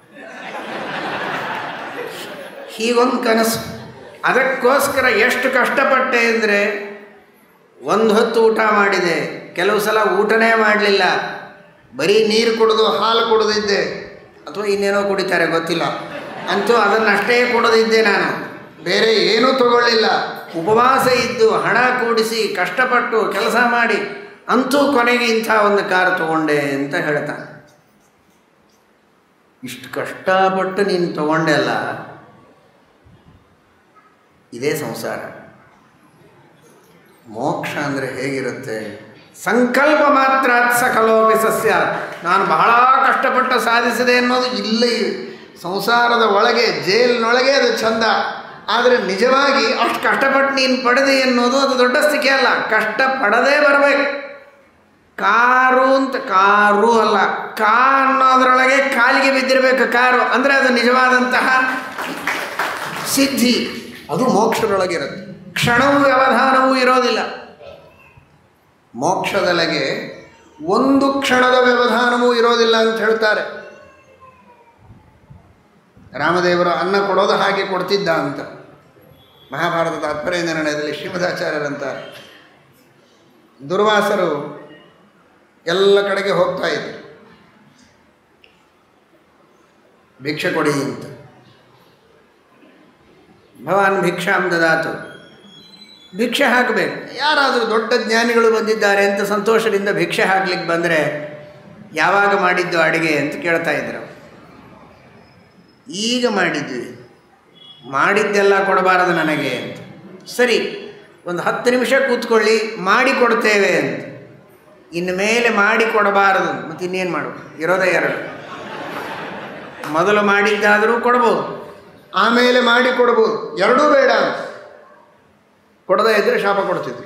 ಹೀಗೊಂದು ಕನಸು ಅದಕ್ಕೋಸ್ಕರ ಎಷ್ಟು ಕಷ್ಟಪಟ್ಟೆ ಅಂದರೆ ಒಂದು ಹೊತ್ತು ಊಟ ಮಾಡಿದೆ ಕೆಲವು ಸಲ ಊಟನೇ ಮಾಡಲಿಲ್ಲ ಬರೀ ನೀರು ಕುಡಿದು ಹಾಲು ಕುಡಿದಿದ್ದೆ ಅಥವಾ ಇನ್ನೇನೋ ಕುಡಿತಾರೆ ಗೊತ್ತಿಲ್ಲ ಅಂತೂ ಅದನ್ನಷ್ಟೇ ಕುಡಿದಿದ್ದೆ ನಾನು ಬೇರೆ ಏನೂ ತಗೊಳ್ಳಿಲ್ಲ ಉಪವಾಸ ಇದ್ದು ಹಣ ಕೂಡಿಸಿ ಕಷ್ಟಪಟ್ಟು ಕೆಲಸ ಮಾಡಿ ಅಂತೂ ಕೊನೆಗೆ ಇಂಥ ಒಂದು ಕಾರು ತಗೊಂಡೆ ಅಂತ ಹೇಳ್ತಾನೆ ಇಷ್ಟು ಕಷ್ಟಪಟ್ಟು ನೀನು ತಗೊಂಡೆ ಅಲ್ಲ ಇದೇ ಸಂಸಾರ ಮೋಕ್ಷ ಅಂದರೆ ಹೇಗಿರುತ್ತೆ ಸಂಕಲ್ಪ ಮಾತ್ರ ಸಕಲೋಪಿ ಸಸ್ಯ ನಾನು ಬಹಳ ಕಷ್ಟಪಟ್ಟು ಸಾಧಿಸಿದೆ ಅನ್ನೋದು ಇಲ್ಲ ಸಂಸಾರದ ಒಳಗೆ ಜೈಲಿನೊಳಗೆ ಅದು ಚಂದ ಆದರೆ ನಿಜವಾಗಿ ಅಷ್ಟು ಕಷ್ಟಪಟ್ಟು ನೀನು ಪಡೆದೆ ಅನ್ನೋದು ಅದು ದೊಡ್ಡ ಸ್ಥಿತಿ ಅಲ್ಲ ಕಷ್ಟ ಪಡದೇ ಬರಬೇಕು ಕಾರು ಅಂತ ಕಾರು ಅಲ್ಲ ಕಾ ಅನ್ನೋದ್ರೊಳಗೆ ಕಾಲಿಗೆ ಬಿದ್ದಿರಬೇಕು ಕಾರು ಅಂದರೆ ಅದು ನಿಜವಾದಂತಹ ಸಿದ್ಧಿ ಅದು ಮೋಕ್ಷದೊಳಗಿರುತ್ತೆ ಕ್ಷಣವೂ ವ್ಯವಧಾನವೂ ಇರೋದಿಲ್ಲ ಮೋಕ್ಷದೊಳಗೆ ಒಂದು ಕ್ಷಣದ ವ್ಯವಧಾನವೂ ಇರೋದಿಲ್ಲ ಅಂತ ಹೇಳ್ತಾರೆ ರಾಮದೇವರು ಅನ್ನ ಕೊಡೋದು ಹಾಗೆ ಕೊಡ್ತಿದ್ದ ಅಂತ ಮಹಾಭಾರತ ತಾತ್ಪರ್ಯ ನಿರ್ಣಯದಲ್ಲಿ ಶ್ರೀಮದಾಚಾರ್ಯರಂತಾರೆ ದುರ್ವಾಸರು ಎಲ್ಲ ಕಡೆಗೆ ಹೋಗ್ತಾ ಇದ್ರು ಭಿಕ್ಷೆ ಕೊಡಿ ಅಂತ ಭವಾನ್ ಭಿಕ್ಷಾಂ ದದಾತು ಭಿಕ್ಷೆ ಹಾಕಬೇಕು ಯಾರಾದರೂ ದೊಡ್ಡ ಜ್ಞಾನಿಗಳು ಬಂದಿದ್ದಾರೆ ಅಂತ ಸಂತೋಷದಿಂದ ಭಿಕ್ಷೆ ಹಾಕ್ಲಿಕ್ಕೆ ಬಂದರೆ ಯಾವಾಗ ಮಾಡಿದ್ದು ಅಡುಗೆ ಅಂತ ಕೇಳ್ತಾ ಇದ್ರು ಈಗ ಮಾಡಿದ್ವಿ ಮಾಡಿದ್ದೆಲ್ಲ ಕೊಡಬಾರದು ನನಗೆ ಅಂತ ಸರಿ ಒಂದು ಹತ್ತು ನಿಮಿಷ ಕೂತ್ಕೊಳ್ಳಿ ಮಾಡಿ ಕೊಡ್ತೇವೆ ಅಂತ ಇನ್ನು ಮೇಲೆ ಮಾಡಿ ಕೊಡಬಾರದು ಮತ್ತು ಇನ್ನೇನು ಮಾಡು ಇರೋದೇ ಎರಡು ಮೊದಲು ಮಾಡಿದ್ದಾದರೂ ಕೊಡ್ಬೋದು ಆಮೇಲೆ ಮಾಡಿ ಕೊಡ್ಬೋದು ಎರಡೂ ಬೇಡ ಅಂತ ಕೊಡದೇ ಇದ್ದರೆ ಶಾಪ ಕೊಡ್ತಿದ್ವಿ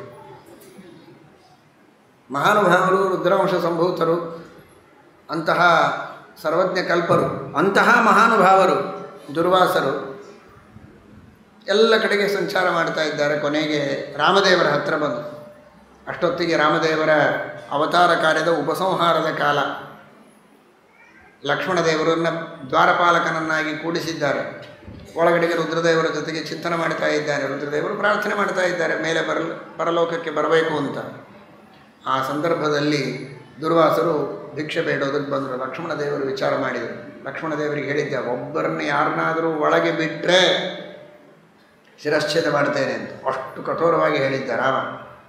ಮಹಾನುಭಾವರು ರುದ್ರವಂಶ ಸಂಭೂತರು ಅಂತಹ ಸರ್ವಜ್ಞ ಕಲ್ಪರು ಅಂತಹ ಮಹಾನುಭಾವರು ದುರ್ವಾಸರು ಎಲ್ಲ ಕಡೆಗೆ ಸಂಚಾರ ಮಾಡ್ತಾ ಇದ್ದಾರೆ ಕೊನೆಗೆ ರಾಮದೇವರ ಹತ್ರ ಬಂದು ಅಷ್ಟೊತ್ತಿಗೆ ರಾಮದೇವರ ಅವತಾರ ಕಾರ್ಯದ ಉಪಸಂಹಾರದ ಕಾಲ ಲಕ್ಷ್ಮಣ ದೇವರನ್ನು ದ್ವಾರಪಾಲಕನನ್ನಾಗಿ ಕೂಡಿಸಿದ್ದಾರೆ ಒಳಗಡೆಗೆ ರುದ್ರದೇವರ ಜೊತೆಗೆ ಚಿಂತನೆ ಮಾಡ್ತಾ ಇದ್ದಾರೆ ರುದ್ರದೇವರು ಪ್ರಾರ್ಥನೆ ಮಾಡ್ತಾ ಇದ್ದಾರೆ ಮೇಲೆ ಬರಲ್ ಪರಲೋಕಕ್ಕೆ ಬರಬೇಕು ಅಂತ ಆ ಸಂದರ್ಭದಲ್ಲಿ ದುರ್ವಾಸರು ಭಿಕ್ಷೆ ಬೇಡೋದಕ್ಕೆ ಬಂದರು ಲಕ್ಷ್ಮಣ ದೇವರು ವಿಚಾರ ಮಾಡಿದರು ಲಕ್ಷ್ಮಣ ದೇವರಿಗೆ ಹೇಳಿದ್ದೆ ಒಬ್ಬರನ್ನು ಯಾರನ್ನಾದರೂ ಒಳಗೆ ಬಿಟ್ಟರೆ ಶಿರಚ್ಛೇದ ಮಾಡ್ತೇನೆ ಅಂತ ಅಷ್ಟು ಕಠೋರವಾಗಿ ಹೇಳಿದ್ದ ರಾಮ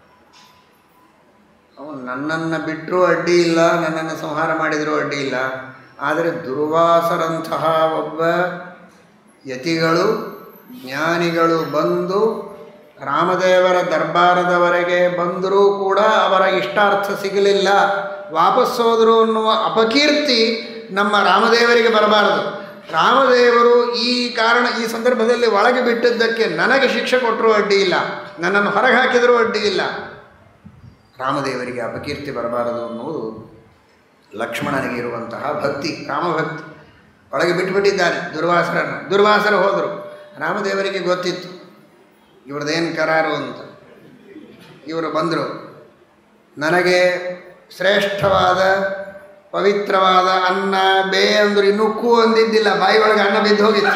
ಅವನು ನನ್ನನ್ನು ಬಿಟ್ಟರೂ ಅಡ್ಡಿ ಇಲ್ಲ ನನ್ನನ್ನು ಸಂಹಾರ ಮಾಡಿದರೂ ಅಡ್ಡಿ ಇಲ್ಲ ಆದರೆ ದುರ್ವಾಸರಂತಹ ಒಬ್ಬ ಯತಿಗಳು ಜ್ಞಾನಿಗಳು ಬಂದು ರಾಮದೇವರ ದರ್ಬಾರದವರೆಗೆ ಬಂದರೂ ಕೂಡ ಅವರ ಇಷ್ಟಾರ್ಥ ಸಿಗಲಿಲ್ಲ ವಾಪಸ್ ಹೋದರು ಅನ್ನುವ ಅಪಕೀರ್ತಿ ನಮ್ಮ ರಾಮದೇವರಿಗೆ ಬರಬಾರದು ರಾಮದೇವರು ಈ ಕಾರಣ ಈ ಸಂದರ್ಭದಲ್ಲಿ ಒಳಗೆ ಬಿಟ್ಟಿದ್ದಕ್ಕೆ ನನಗೆ ಶಿಕ್ಷೆ ಕೊಟ್ಟರೂ ಅಡ್ಡಿ ಇಲ್ಲ ನನ್ನನ್ನು ಹೊರಗೆ ಹಾಕಿದರೂ ಅಡ್ಡಿ ಇಲ್ಲ ರಾಮದೇವರಿಗೆ ಅಪಕೀರ್ತಿ ಬರಬಾರದು ಅನ್ನುವುದು ಲಕ್ಷ್ಮಣನಿಗೆ ಇರುವಂತಹ ಭಕ್ತಿ ರಾಮಭಕ್ತಿ ಒಳಗೆ ಬಿಟ್ಟುಬಿಟ್ಟಿದ್ದಾನೆ ದುರ್ವಾಸರನ್ನು ದುರ್ವಾಸರು ಹೋದರು ರಾಮದೇವರಿಗೆ ಗೊತ್ತಿತ್ತು ಇವ್ರದ್ದೇನು ಕರಾರು ಅಂತ ಇವರು ಬಂದರು ನನಗೆ ಶ್ರೇಷ್ಠವಾದ ಪವಿತ್ರವಾದ ಅನ್ನ ಬೇ ಅಂದ್ರು ಇನ್ನೂ ಕೂ ಅಂದಿದ್ದಿಲ್ಲ ಬಾಯಿ ಒಳಗೆ ಅನ್ನ ಬಿದ್ದು ಹೋಗಿತ್ತು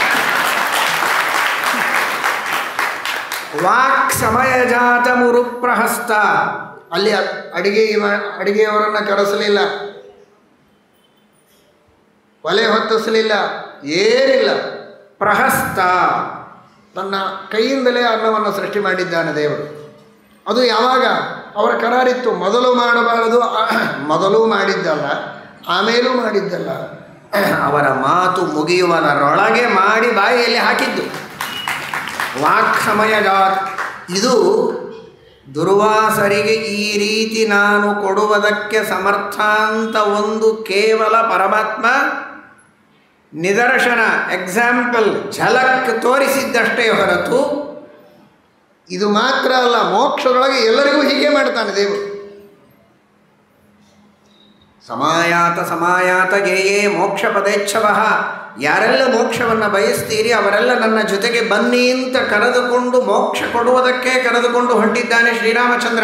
ವಾಕ್ ಸಮಯಜಾತ ಮುರುಪ್ರಹಸ್ತ ಅಲ್ಲಿ ಅ- ಅಡಿಗೆ ಇವ- ಅಡಿಗೆಯವರನ್ನು ಕರೆಸಲಿಲ್ಲ ಒಲೆ ಹೊತ್ತಿಸಲಿಲ್ಲ ಏನಿಲ್ಲ ಪ್ರಹಸ್ತ ತನ್ನ ಕೈಯಿಂದಲೇ ಅನ್ನವನ್ನು ಸೃಷ್ಟಿ ಮಾಡಿದ್ದಾನೆ ದೇವರು ಅದು ಯಾವಾಗ ಅವರ ಕರಾರಿತ್ತು ಮೊದಲು ಮಾಡಬಾರದು ಆ- ಮೊದಲು ಮಾಡಿದ್ದಲ್ಲ ಆಮೇಲೂ ಮಾಡಿದ್ದಲ್ಲ ಅವರ ಮಾತು ಮುಗಿಯುವುದರೊಳಗೆ ಮಾಡಿ ಬಾಯಿಯಲ್ಲಿ ಹಾಕಿದ್ದು ವಾಕ್ ಸಮಯಜಾತ್ ಇದು ದುರ್ವಾಸರಿಗೆ ಈ ರೀತಿ ನಾನು ಕೊಡುವುದಕ್ಕೆ ಸಮರ್ಥ ಅಂತ ಒಂದು ಕೇವಲ ಪರಮಾತ್ಮ ನಿದರ್ಶನ ಎಕ್ಸಾಂಪಲ್ ಝಲಕ್ ತೋರಿಸಿದ್ದಷ್ಟೇ ಹೊರತು ಇದು ಮಾತ್ರ ಅಲ್ಲ ಮೋಕ್ಷದೊಳಗೆ ಎಲ್ಲರಿಗೂ ಹೀಗೆ ಮಾಡ್ತಾನೆ ದೇವರು ಸಮಾಯಾತ ಸಮಾಯಾತ ಗೇಯೇ ಮೋಕ್ಷ ಪದೇಚ್ಛವ ಯಾರೆಲ್ಲ ಮೋಕ್ಷವನ್ನು ಬಯಸ್ತೀರಿ ಅವರೆಲ್ಲ ನನ್ನ ಜೊತೆಗೆ ಬನ್ನಿ ಅಂತ ಕರೆದುಕೊಂಡು ಮೋಕ್ಷ ಕೊಡುವುದಕ್ಕೆ ಕರೆದುಕೊಂಡು ಹೊಂಟಿದ್ದಾನೆ ಶ್ರೀರಾಮಚಂದ್ರ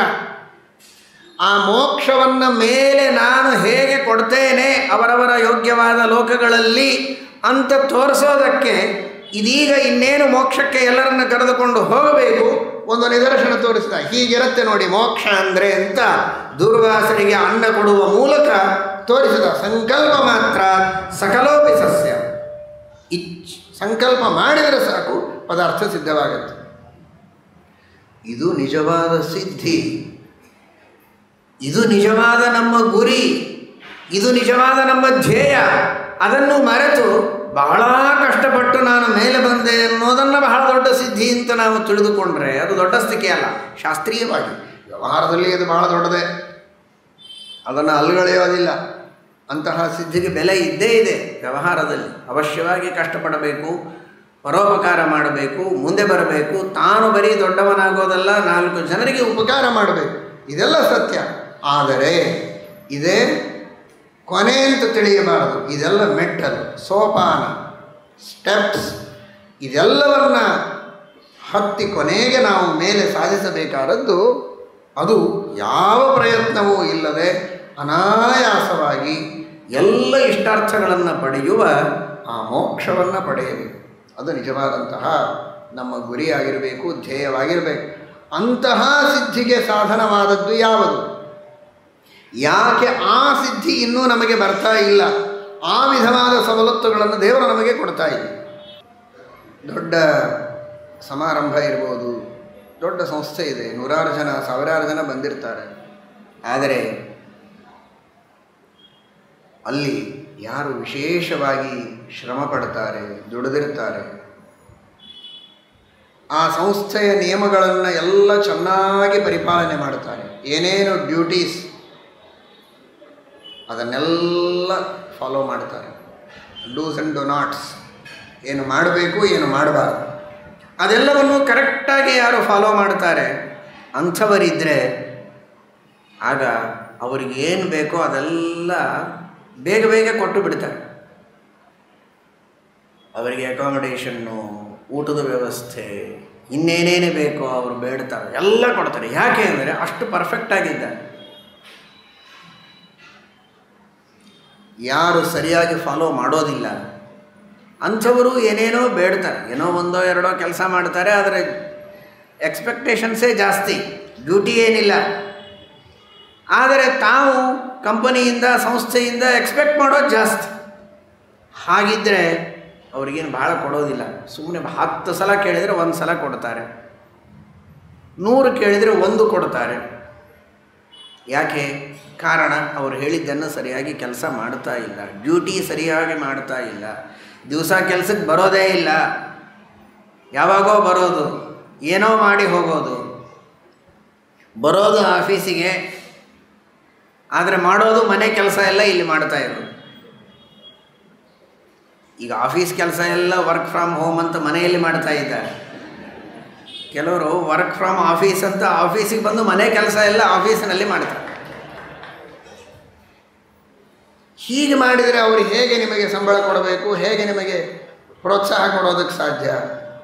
ಆ ಮೋಕ್ಷವನ್ನ ಮೇಲೆ ನಾನು ಹೇಗೆ ಕೊಡ್ತೇನೆ ಅವರವರ ಯೋಗ್ಯವಾದ ಲೋಕಗಳಲ್ಲಿ ಅಂತ ತೋರಿಸೋದಕ್ಕೆ ಇದೀಗ ಇನ್ನೇನು ಮೋಕ್ಷಕ್ಕೆ ಎಲ್ಲರನ್ನ ಕರೆದುಕೊಂಡು ಹೋಗಬೇಕು ಒಂದು ನಿದರ್ಶನ ತೋರಿಸಿದ ಹೀಗಿರುತ್ತೆ ನೋಡಿ ಮೋಕ್ಷ ಅಂದರೆ ಅಂತ ದುರ್ವಾಸರಿಗೆ ಅನ್ನ ಕೊಡುವ ಮೂಲಕ ತೋರಿಸಿದ ಸಂಕಲ್ಪ ಮಾತ್ರ ಸಕಲೋಪಿ ಸಸ್ಯ ಇಚ್ ಸಂಕಲ್ಪ ಮಾಡಿದರೆ ಸಾಕು ಪದಾರ್ಥ ಸಿದ್ಧವಾಗುತ್ತೆ ಇದು ನಿಜವಾದ ಸಿದ್ಧಿ ಇದು ನಿಜವಾದ ನಮ್ಮ ಗುರಿ ಇದು ನಿಜವಾದ ನಮ್ಮ ಧ್ಯೇಯ ಅದನ್ನು ಮರೆತು ಬಹಳ ಕಷ್ಟಪಟ್ಟು ನಾನು ಮೇಲೆ ಬಂದೆ ಅನ್ನೋದನ್ನು ಬಹಳ ದೊಡ್ಡ ಸಿದ್ಧಿ ಅಂತ ನಾವು ತಿಳಿದುಕೊಂಡ್ರೆ ಅದು ದೊಡ್ಡ ಸ್ಥಿತಿ ಅಲ್ಲ ಶಾಸ್ತ್ರೀಯವಾಗಿ ವ್ಯವಹಾರದಲ್ಲಿ ಅದು ಬಹಳ ದೊಡ್ಡದೇ ಅದನ್ನು ಅಲ್ಲಗಳೆಯೋದಿಲ್ಲ ಅಂತಹ ಸಿದ್ಧಿಗೆ ಬೆಲೆ ಇದ್ದೇ ಇದೆ ವ್ಯವಹಾರದಲ್ಲಿ ಅವಶ್ಯವಾಗಿ ಕಷ್ಟಪಡಬೇಕು ಪರೋಪಕಾರ ಮಾಡಬೇಕು ಮುಂದೆ ಬರಬೇಕು ತಾನು ಬರೀ ದೊಡ್ಡವನಾಗೋದಲ್ಲ ನಾಲ್ಕು ಜನರಿಗೆ ಉಪಕಾರ ಮಾಡಬೇಕು ಇದೆಲ್ಲ ಸತ್ಯ ಆದರೆ ಇದೇ ಕೊನೆ ಅಂತ ತಿಳಿಯಬಾರದು ಇದೆಲ್ಲ ಮೆಟ್ಟಲು ಸೋಪಾನ ಸ್ಟೆಪ್ಸ್ ಇದೆಲ್ಲವನ್ನ ಹತ್ತಿ ಕೊನೆಗೆ ನಾವು ಮೇಲೆ ಸಾಧಿಸಬೇಕಾದದ್ದು ಅದು ಯಾವ ಪ್ರಯತ್ನವೂ ಇಲ್ಲದೆ ಅನಾಯಾಸವಾಗಿ ಎಲ್ಲ ಇಷ್ಟಾರ್ಥಗಳನ್ನು ಪಡೆಯುವ ಆ ಮೋಕ್ಷವನ್ನು ಪಡೆಯಬೇಕು ಅದು ನಿಜವಾದಂತಹ ನಮ್ಮ ಗುರಿಯಾಗಿರಬೇಕು ಧ್ಯೇಯವಾಗಿರಬೇಕು ಅಂತಹ ಸಿದ್ಧಿಗೆ ಸಾಧನವಾದದ್ದು ಯಾವುದು ಯಾಕೆ ಆ ಸಿದ್ಧಿ ಇನ್ನೂ ನಮಗೆ ಬರ್ತಾ ಇಲ್ಲ ಆ ವಿಧವಾದ ಸವಲತ್ತುಗಳನ್ನು ದೇವರು ನಮಗೆ ಕೊಡ್ತಾ ಇದೆ ದೊಡ್ಡ ಸಮಾರಂಭ ಇರ್ಬೋದು ದೊಡ್ಡ ಸಂಸ್ಥೆ ಇದೆ ನೂರಾರು ಜನ ಸಾವಿರಾರು ಜನ ಬಂದಿರ್ತಾರೆ ಆದರೆ ಅಲ್ಲಿ ಯಾರು ವಿಶೇಷವಾಗಿ ಶ್ರಮ ಪಡ್ತಾರೆ ದುಡಿದಿರ್ತಾರೆ ಆ ಸಂಸ್ಥೆಯ ನಿಯಮಗಳನ್ನು ಎಲ್ಲ ಚೆನ್ನಾಗಿ ಪರಿಪಾಲನೆ ಮಾಡ್ತಾರೆ ಏನೇನು ಡ್ಯೂಟೀಸ್ ಅದನ್ನೆಲ್ಲ ಫಾಲೋ ಮಾಡ್ತಾರೆ ಡೂಸ್ ಆ್ಯಂಡ್ ಡೊ ನಾಟ್ಸ್ ಏನು ಮಾಡಬೇಕು ಏನು ಮಾಡಬಾರ್ದು ಅದೆಲ್ಲವನ್ನು ಕರೆಕ್ಟಾಗಿ ಯಾರು ಫಾಲೋ ಮಾಡ್ತಾರೆ ಅಂಥವರಿದ್ದರೆ ಆಗ ಅವ್ರಿಗೆ ಏನು ಬೇಕೋ ಅದೆಲ್ಲ ಬೇಗ ಬೇಗ ಕೊಟ್ಟು ಬಿಡ್ತಾರೆ ಅವರಿಗೆ ಅಕಾಮಿಡೇಷನ್ನು ಊಟದ ವ್ಯವಸ್ಥೆ ಇನ್ನೇನೇನೇ ಬೇಕೋ ಅವರು ಬೇಡ್ತಾರೆ ಎಲ್ಲ ಕೊಡ್ತಾರೆ ಯಾಕೆ ಅಂದರೆ ಅಷ್ಟು ಪರ್ಫೆಕ್ಟ್ ಆಗಿದ್ದಾರೆ ಯಾರು ಸರಿಯಾಗಿ ಫಾಲೋ ಮಾಡೋದಿಲ್ಲ ಅಂಥವರು ಏನೇನೋ ಬೇಡ್ತಾರೆ ಏನೋ ಒಂದೋ ಎರಡೋ ಕೆಲಸ ಮಾಡ್ತಾರೆ ಆದರೆ ಎಕ್ಸ್ಪೆಕ್ಟೇಷನ್ಸೇ ಜಾಸ್ತಿ ಡ್ಯೂಟಿ ಏನಿಲ್ಲ ಆದರೆ ತಾವು ಕಂಪನಿಯಿಂದ ಸಂಸ್ಥೆಯಿಂದ ಎಕ್ಸ್ಪೆಕ್ಟ್ ಮಾಡೋದು ಜಾಸ್ತಿ ಹಾಗಿದ್ದರೆ ಅವ್ರಿಗೇನು ಭಾಳ ಕೊಡೋದಿಲ್ಲ ಸುಮ್ಮನೆ ಹತ್ತು ಸಲ ಕೇಳಿದರೆ ಒಂದು ಸಲ ಕೊಡ್ತಾರೆ ನೂರು ಕೇಳಿದರೆ ಒಂದು ಕೊಡ್ತಾರೆ ಯಾಕೆ ಕಾರಣ ಅವರು ಹೇಳಿದ್ದನ್ನು ಸರಿಯಾಗಿ ಕೆಲಸ ಮಾಡ್ತಾ ಇಲ್ಲ ಡ್ಯೂಟಿ ಸರಿಯಾಗಿ ಮಾಡ್ತಾ ಇಲ್ಲ ದಿವಸ ಕೆಲಸಕ್ಕೆ ಬರೋದೇ ಇಲ್ಲ ಯಾವಾಗೋ ಬರೋದು ಏನೋ ಮಾಡಿ ಹೋಗೋದು ಬರೋದು ಆಫೀಸಿಗೆ ಆದರೆ ಮಾಡೋದು ಮನೆ ಕೆಲಸ ಎಲ್ಲ ಇಲ್ಲಿ ಮಾಡ್ತಾ ಇರೋದು ಈಗ ಆಫೀಸ್ ಕೆಲಸ ಎಲ್ಲ ವರ್ಕ್ ಫ್ರಮ್ ಹೋಮ್ ಅಂತ ಮನೆಯಲ್ಲಿ ಮಾಡ್ತಾ ಇದ್ದಾರೆ ಕೆಲವರು ವರ್ಕ್ ಫ್ರಮ್ ಆಫೀಸ್ ಅಂತ ಆಫೀಸಿಗೆ ಬಂದು ಮನೆ ಕೆಲಸ ಎಲ್ಲ ಆಫೀಸಿನಲ್ಲಿ ಮಾಡ್ತಾರೆ ಹೀಗೆ ಮಾಡಿದರೆ ಅವರು ಹೇಗೆ ನಿಮಗೆ ಸಂಬಳ ಕೊಡಬೇಕು ಹೇಗೆ ನಿಮಗೆ ಪ್ರೋತ್ಸಾಹ ಕೊಡೋದಕ್ಕೆ ಸಾಧ್ಯ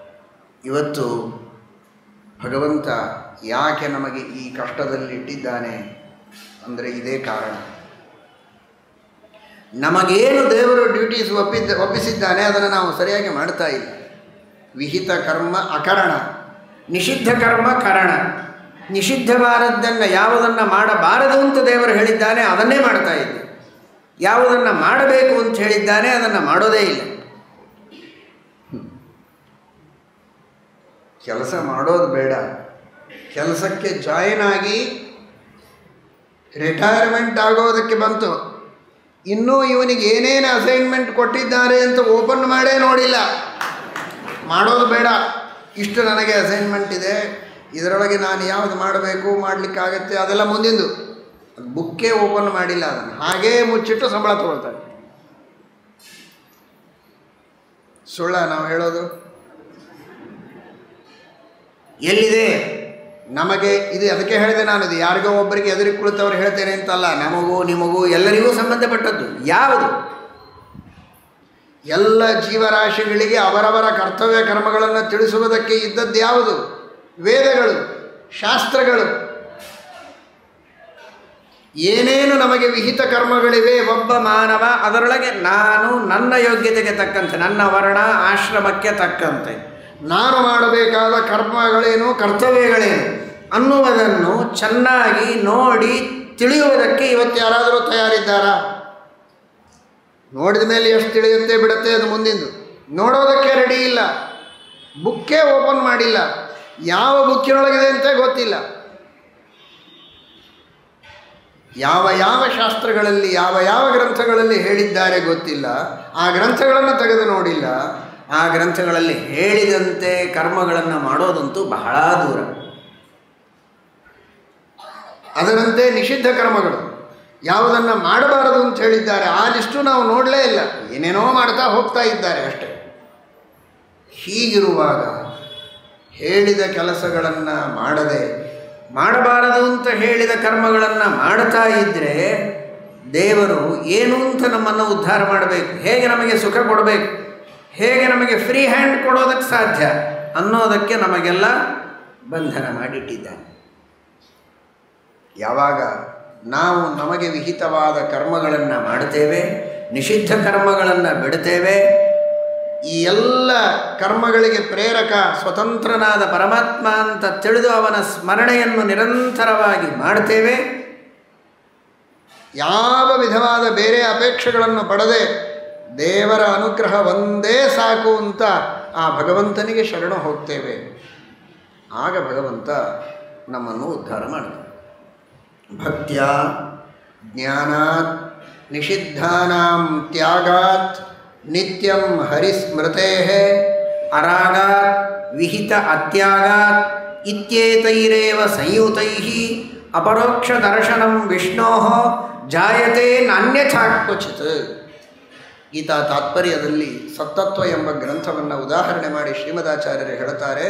ಇವತ್ತು ಭಗವಂತ ಯಾಕೆ ನಮಗೆ ಈ ಕಷ್ಟದಲ್ಲಿ ಇಟ್ಟಿದ್ದಾನೆ ಅಂದರೆ ಇದೇ ಕಾರಣ ನಮಗೇನು ದೇವರು ಡ್ಯೂಟೀಸ್ ಒಪ್ಪಿದ್ದ ಒಪ್ಪಿಸಿದ್ದಾನೆ ಅದನ್ನು ನಾವು ಸರಿಯಾಗಿ ಮಾಡ್ತಾ ಇಲ್ಲ ವಿಹಿತ ಕರ್ಮ ಅಕರಣ ನಿಷಿದ್ಧ ಕರ್ಮ ಕರಣ ನಿಷಿದ್ಧವಾದದ್ದನ್ನು ಯಾವುದನ್ನು ಮಾಡಬಾರದು ಅಂತ ದೇವರು ಹೇಳಿದ್ದಾನೆ ಅದನ್ನೇ ಮಾಡ್ತಾ ಇದ್ದೆ ಯಾವುದನ್ನು ಮಾಡಬೇಕು ಅಂತ ಹೇಳಿದ್ದಾನೆ ಅದನ್ನು ಮಾಡೋದೇ ಇಲ್ಲ ಕೆಲಸ ಮಾಡೋದು ಬೇಡ ಕೆಲಸಕ್ಕೆ ಜಾಯಿನ್ ಆಗಿ ರಿಟೈರ್ಮೆಂಟ್ ಆಗೋದಕ್ಕೆ ಬಂತು ಇನ್ನೂ ಇವನಿಗೆ ಏನೇನು ಅಸೈನ್ಮೆಂಟ್ ಕೊಟ್ಟಿದ್ದಾರೆ ಅಂತ ಓಪನ್ ಮಾಡೇ ನೋಡಿಲ್ಲ ಮಾಡೋದು ಬೇಡ ಇಷ್ಟು ನನಗೆ ಅಸೈನ್ಮೆಂಟ್ ಇದೆ ಇದರೊಳಗೆ ನಾನು ಯಾವುದು ಮಾಡಬೇಕು ಮಾಡಲಿಕ್ಕಾಗತ್ತೆ ಅದೆಲ್ಲ ಮುಂದಿಂದು ಬುಕ್ಕೇ ಓಪನ್ ಮಾಡಿಲ್ಲ ಅದನ್ನು ಹಾಗೇ ಮುಚ್ಚಿಟ್ಟು ಸಂಬಳ ತಗೊಳ್ತಾರೆ ಸುಳ್ಳ ನಾವು ಹೇಳೋದು ಎಲ್ಲಿದೆ ನಮಗೆ ಇದು ಅದಕ್ಕೆ ಹೇಳಿದೆ ನಾನು ಇದು ಯಾರಿಗೋ ಒಬ್ಬರಿಗೆ ಎದುರಿ ಕುಳಿತವ್ರು ಹೇಳ್ತೇನೆ ಅಂತಲ್ಲ ನಮಗೂ ನಿಮಗೂ ಎಲ್ಲರಿಗೂ ಸಂಬಂಧಪಟ್ಟದ್ದು ಯಾವುದು ಎಲ್ಲ ಜೀವರಾಶಿಗಳಿಗೆ ಅವರವರ ಕರ್ತವ್ಯ ಕರ್ಮಗಳನ್ನು ತಿಳಿಸುವುದಕ್ಕೆ ಇದ್ದದ್ದು ಯಾವುದು ವೇದಗಳು ಶಾಸ್ತ್ರಗಳು ಏನೇನು ನಮಗೆ ವಿಹಿತ ಕರ್ಮಗಳಿವೆ ಒಬ್ಬ ಮಾನವ ಅದರೊಳಗೆ ನಾನು ನನ್ನ ಯೋಗ್ಯತೆಗೆ ತಕ್ಕಂತೆ ನನ್ನ ವರ್ಣ ಆಶ್ರಮಕ್ಕೆ ತಕ್ಕಂತೆ ನಾನು ಮಾಡಬೇಕಾದ ಕರ್ಮಗಳೇನು ಕರ್ತವ್ಯಗಳೇನು ಅನ್ನುವುದನ್ನು ಚೆನ್ನಾಗಿ ನೋಡಿ ತಿಳಿಯುವುದಕ್ಕೆ ಇವತ್ತು ಯಾರಾದರೂ ತಯಾರಿದ್ದಾರಾ ನೋಡಿದ ಮೇಲೆ ಎಷ್ಟು ತಿಳಿಯುತ್ತೆ ಬಿಡುತ್ತೆ ಅದು ಮುಂದಿಂದು ನೋಡೋದಕ್ಕೆ ರೆಡಿ ಇಲ್ಲ ಬುಕ್ಕೇ ಓಪನ್ ಮಾಡಿಲ್ಲ ಯಾವ ಬುಕ್ಕಿನೊಳಗಿದೆ ಅಂತ ಗೊತ್ತಿಲ್ಲ ಯಾವ ಯಾವ ಶಾಸ್ತ್ರಗಳಲ್ಲಿ ಯಾವ ಯಾವ ಗ್ರಂಥಗಳಲ್ಲಿ ಹೇಳಿದ್ದಾರೆ ಗೊತ್ತಿಲ್ಲ ಆ ಗ್ರಂಥಗಳನ್ನು ತೆಗೆದು ನೋಡಿಲ್ಲ ಆ ಗ್ರಂಥಗಳಲ್ಲಿ ಹೇಳಿದಂತೆ ಕರ್ಮಗಳನ್ನು ಮಾಡೋದಂತೂ ಬಹಳ ದೂರ ಅದರಂತೆ ನಿಷಿದ್ಧ ಕರ್ಮಗಳು ಯಾವುದನ್ನು ಮಾಡಬಾರದು ಅಂತ ಹೇಳಿದ್ದಾರೆ ಆ ಲಿಸ್ಟು ನಾವು ನೋಡಲೇ ಇಲ್ಲ ಏನೇನೋ ಮಾಡ್ತಾ ಹೋಗ್ತಾ ಇದ್ದಾರೆ ಅಷ್ಟೆ ಹೀಗಿರುವಾಗ ಹೇಳಿದ ಕೆಲಸಗಳನ್ನು ಮಾಡದೆ ಮಾಡಬಾರದು ಅಂತ ಹೇಳಿದ ಕರ್ಮಗಳನ್ನು ಮಾಡ್ತಾ ಇದ್ದರೆ ದೇವರು ಏನು ಅಂತ ನಮ್ಮನ್ನು ಉದ್ಧಾರ ಮಾಡಬೇಕು ಹೇಗೆ ನಮಗೆ ಸುಖ ಕೊಡಬೇಕು ಹೇಗೆ ನಮಗೆ ಫ್ರೀ ಹ್ಯಾಂಡ್ ಕೊಡೋದಕ್ಕೆ ಸಾಧ್ಯ ಅನ್ನೋದಕ್ಕೆ ನಮಗೆಲ್ಲ ಬಂಧನ ಮಾಡಿಟ್ಟಿದ್ದಾನೆ ಯಾವಾಗ ನಾವು ನಮಗೆ ವಿಹಿತವಾದ ಕರ್ಮಗಳನ್ನು ಮಾಡ್ತೇವೆ ನಿಷಿದ್ಧ ಕರ್ಮಗಳನ್ನು ಬಿಡ್ತೇವೆ ಈ ಎಲ್ಲ ಕರ್ಮಗಳಿಗೆ ಪ್ರೇರಕ ಸ್ವತಂತ್ರನಾದ ಪರಮಾತ್ಮ ಅಂತ ತಿಳಿದು ಅವನ ಸ್ಮರಣೆಯನ್ನು ನಿರಂತರವಾಗಿ ಮಾಡ್ತೇವೆ ಯಾವ ವಿಧವಾದ ಬೇರೆ ಅಪೇಕ್ಷೆಗಳನ್ನು ಪಡದೆ ದೇವರ ಅನುಗ್ರಹ ಒಂದೇ ಸಾಕು ಅಂತ ಆ ಭಗವಂತನಿಗೆ ಶರಣ ಹೋಗ್ತೇವೆ ಆಗ ಭಗವಂತ ನಮ್ಮನ್ನು ಉದ್ಧಾರ ಮಾಡ್ತಾನೆ ಭಕ್ತ್ಯ ಜ್ಞಾನಾತ್ ನಿಷಿದ್ಧಾನಾಂ ತ್ಯಾಗಾತ್ ನಿತ್ಯಂ ಹರಿಸ್ಮೃತೆ ಅರಾಗಾತ್ ವಿಹಿತ ಅತ್ಯಾಗಾತ್ ಇತ್ಯೇತೈರೇವ ಸಂಯುತೈ ಅಪರೋಕ್ಷ ದರ್ಶನಂ ವಿಷ್ಣೋ ಜಾಯತೆ ನಾನ್ಯಥಾ ಕ್ವಚಿತ್ ಗೀತಾ ತಾತ್ಪರ್ಯದಲ್ಲಿ ಸತ್ತತ್ವ ಎಂಬ ಗ್ರಂಥವನ್ನು ಉದಾಹರಣೆ ಮಾಡಿ ಶ್ರೀಮದಾಚಾರ್ಯರು ಹೇಳುತ್ತಾರೆ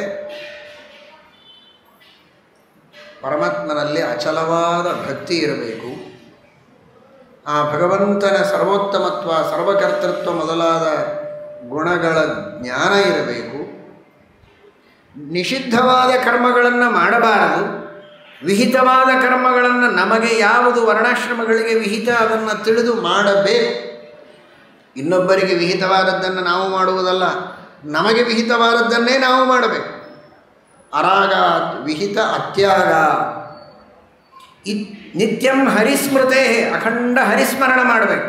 ಪರಮಾತ್ಮನಲ್ಲಿ ಅಚಲವಾದ ಭಕ್ತಿ ಇರಬೇಕು ಆ ಭಗವಂತನ ಸರ್ವೋತ್ತಮತ್ವ ಸರ್ವಕರ್ತೃತ್ವ ಮೊದಲಾದ ಗುಣಗಳ ಜ್ಞಾನ ಇರಬೇಕು ನಿಷಿದ್ಧವಾದ ಕರ್ಮಗಳನ್ನು ಮಾಡಬಾರದು ವಿಹಿತವಾದ ಕರ್ಮಗಳನ್ನು ನಮಗೆ ಯಾವುದು ವರ್ಣಾಶ್ರಮಗಳಿಗೆ ವಿಹಿತ ಅದನ್ನು ತಿಳಿದು ಮಾಡಬೇಕು ಇನ್ನೊಬ್ಬರಿಗೆ ವಿಹಿತವಾದದ್ದನ್ನು ನಾವು ಮಾಡುವುದಲ್ಲ ನಮಗೆ ವಿಹಿತವಾದದ್ದನ್ನೇ ನಾವು ಮಾಡಬೇಕು ಅರಾಗ ವಿಹಿತ ಅತ್ಯಾಗ ಇತ್ ನಿತ್ಯಂ ಹರಿಸ್ಮೃತೆ ಅಖಂಡ ಹರಿಸ್ಮರಣ ಮಾಡಬೇಕು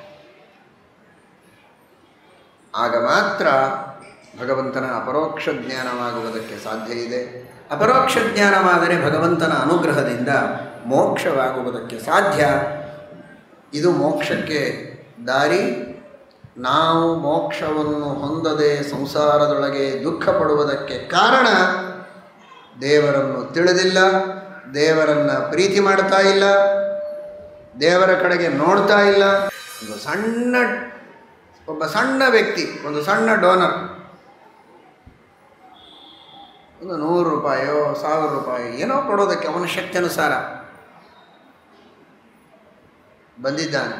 ಆಗ ಮಾತ್ರ ಭಗವಂತನ ಅಪರೋಕ್ಷ ಜ್ಞಾನವಾಗುವುದಕ್ಕೆ ಸಾಧ್ಯ ಇದೆ ಅಪರೋಕ್ಷ ಜ್ಞಾನವಾದರೆ ಭಗವಂತನ ಅನುಗ್ರಹದಿಂದ ಮೋಕ್ಷವಾಗುವುದಕ್ಕೆ ಸಾಧ್ಯ ಇದು ಮೋಕ್ಷಕ್ಕೆ ದಾರಿ ನಾವು ಮೋಕ್ಷವನ್ನು ಹೊಂದದೆ ಸಂಸಾರದೊಳಗೆ ದುಃಖ ಪಡುವುದಕ್ಕೆ ಕಾರಣ ದೇವರನ್ನು ತಿಳಿದಿಲ್ಲ ದೇವರನ್ನು ಪ್ರೀತಿ ಮಾಡ್ತಾ ಇಲ್ಲ ದೇವರ ಕಡೆಗೆ ನೋಡ್ತಾ ಇಲ್ಲ ಒಂದು ಸಣ್ಣ ಒಬ್ಬ ಸಣ್ಣ ವ್ಯಕ್ತಿ ಒಂದು ಸಣ್ಣ ಡೋನರ್ ಒಂದು ನೂರು ರೂಪಾಯೋ ಸಾವಿರ ರೂಪಾಯಿ ಏನೋ ಕೊಡೋದಕ್ಕೆ ಅವನ ಶಕ್ತಿ ಅನುಸಾರ ಬಂದಿದ್ದಾನೆ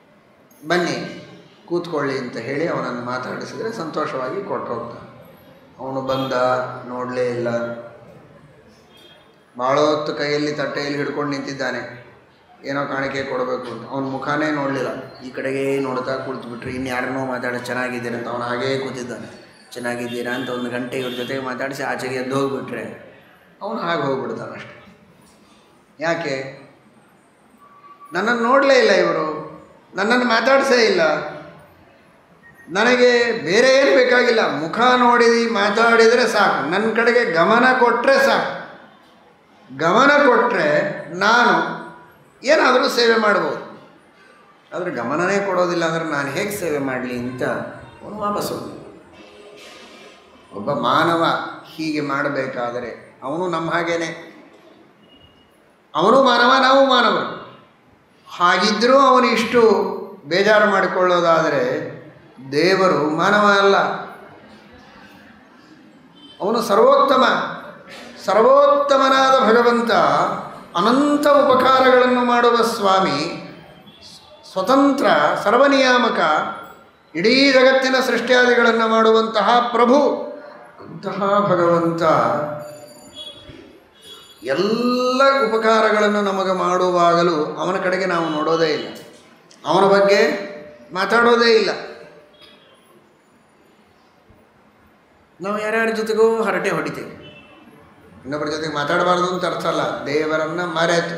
ಬನ್ನಿ ಕೂತ್ಕೊಳ್ಳಿ ಅಂತ ಹೇಳಿ ಅವನನ್ನು ಮಾತಾಡಿಸಿದರೆ ಸಂತೋಷವಾಗಿ ಕೊಟ್ಟು ಹೋಗ್ತಾನೆ ಅವನು ಬಂದ ನೋಡಲೇ ಇಲ್ಲ ಭಾಳ ಹೊತ್ತು ಕೈಯಲ್ಲಿ ತಟ್ಟೆಯಲ್ಲಿ ಹಿಡ್ಕೊಂಡು ನಿಂತಿದ್ದಾನೆ ಏನೋ ಕಾಣಿಕೆ ಕೊಡಬೇಕು ಅಂತ ಅವನ ಮುಖಾನೇ ನೋಡಲಿಲ್ಲ ಈ ಕಡೆಗೆ ನೋಡ್ತಾ ಕುಳಿತುಬಿಟ್ರೆ ಇನ್ನು ಯಾರನ್ನೋ ಮಾತಾಡಿ ಚೆನ್ನಾಗಿದ್ದೀರ ಅಂತ ಅವನು ಹಾಗೇ ಕೂತಿದ್ದಾನೆ ಚೆನ್ನಾಗಿದ್ದೀರಾ ಅಂತ ಒಂದು ಗಂಟೆ ಇವ್ರ ಜೊತೆಗೆ ಮಾತಾಡಿಸಿ ಆಚೆಗೆ ಎದ್ದು ಹೋಗ್ಬಿಟ್ರೆ ಅವನು ಹಾಗೆ ಹೋಗ್ಬಿಡ್ತಾನೆ ಅಷ್ಟೆ ಯಾಕೆ ನನ್ನನ್ನು ನೋಡಲೇ ಇಲ್ಲ ಇವರು ನನ್ನನ್ನು ಮಾತಾಡಿಸೇ ಇಲ್ಲ ನನಗೆ ಬೇರೆ ಏನು ಬೇಕಾಗಿಲ್ಲ ಮುಖ ನೋಡಿದಿ ಮಾತಾಡಿದರೆ ಸಾಕು ನನ್ನ ಕಡೆಗೆ ಗಮನ ಕೊಟ್ಟರೆ ಸಾಕು ಗಮನ ಕೊಟ್ಟರೆ ನಾನು ಏನಾದರೂ ಸೇವೆ ಮಾಡ್ಬೋದು ಆದರೆ ಗಮನನೇ ಕೊಡೋದಿಲ್ಲ ಅಂದರೆ ನಾನು ಹೇಗೆ ಸೇವೆ ಮಾಡಲಿ ಅಂತ ಅವನು ವಾಪಸ್ ಹೋದ ಒಬ್ಬ ಮಾನವ ಹೀಗೆ ಮಾಡಬೇಕಾದರೆ ಅವನು ನಮ್ಮ ಹಾಗೇನೆ ಅವನು ಮಾನವ ನಾವು ಮಾನವರು ಹಾಗಿದ್ದರೂ ಅವನು ಇಷ್ಟು ಬೇಜಾರು ಮಾಡಿಕೊಳ್ಳೋದಾದರೆ ದೇವರು ಮಾನವ ಅಲ್ಲ ಅವನು ಸರ್ವೋತ್ತಮ ಸರ್ವೋತ್ತಮನಾದ ಭಗವಂತ ಅನಂತ ಉಪಕಾರಗಳನ್ನು ಮಾಡುವ ಸ್ವಾಮಿ ಸ್ವತಂತ್ರ ಸರ್ವನಿಯಾಮಕ ಇಡೀ ಜಗತ್ತಿನ ಸೃಷ್ಟಿಯಾದಿಗಳನ್ನು ಮಾಡುವಂತಹ ಪ್ರಭು ಅಂತಹ ಭಗವಂತ ಎಲ್ಲ ಉಪಕಾರಗಳನ್ನು ನಮಗೆ ಮಾಡುವಾಗಲೂ ಅವನ ಕಡೆಗೆ ನಾವು ನೋಡೋದೇ ಇಲ್ಲ ಅವನ ಬಗ್ಗೆ ಮಾತಾಡೋದೇ ಇಲ್ಲ ನಾವು ಯಾರ್ಯಾರ ಜೊತೆಗೂ ಹರಟೆ ಹೊಡಿತೇವೆ ಇನ್ನೊಬ್ಬರ ಜೊತೆಗೆ ಮಾತಾಡಬಾರ್ದು ಅಂತ ಅರ್ಥ ಅಲ್ಲ ದೇವರನ್ನು ಮರೆತು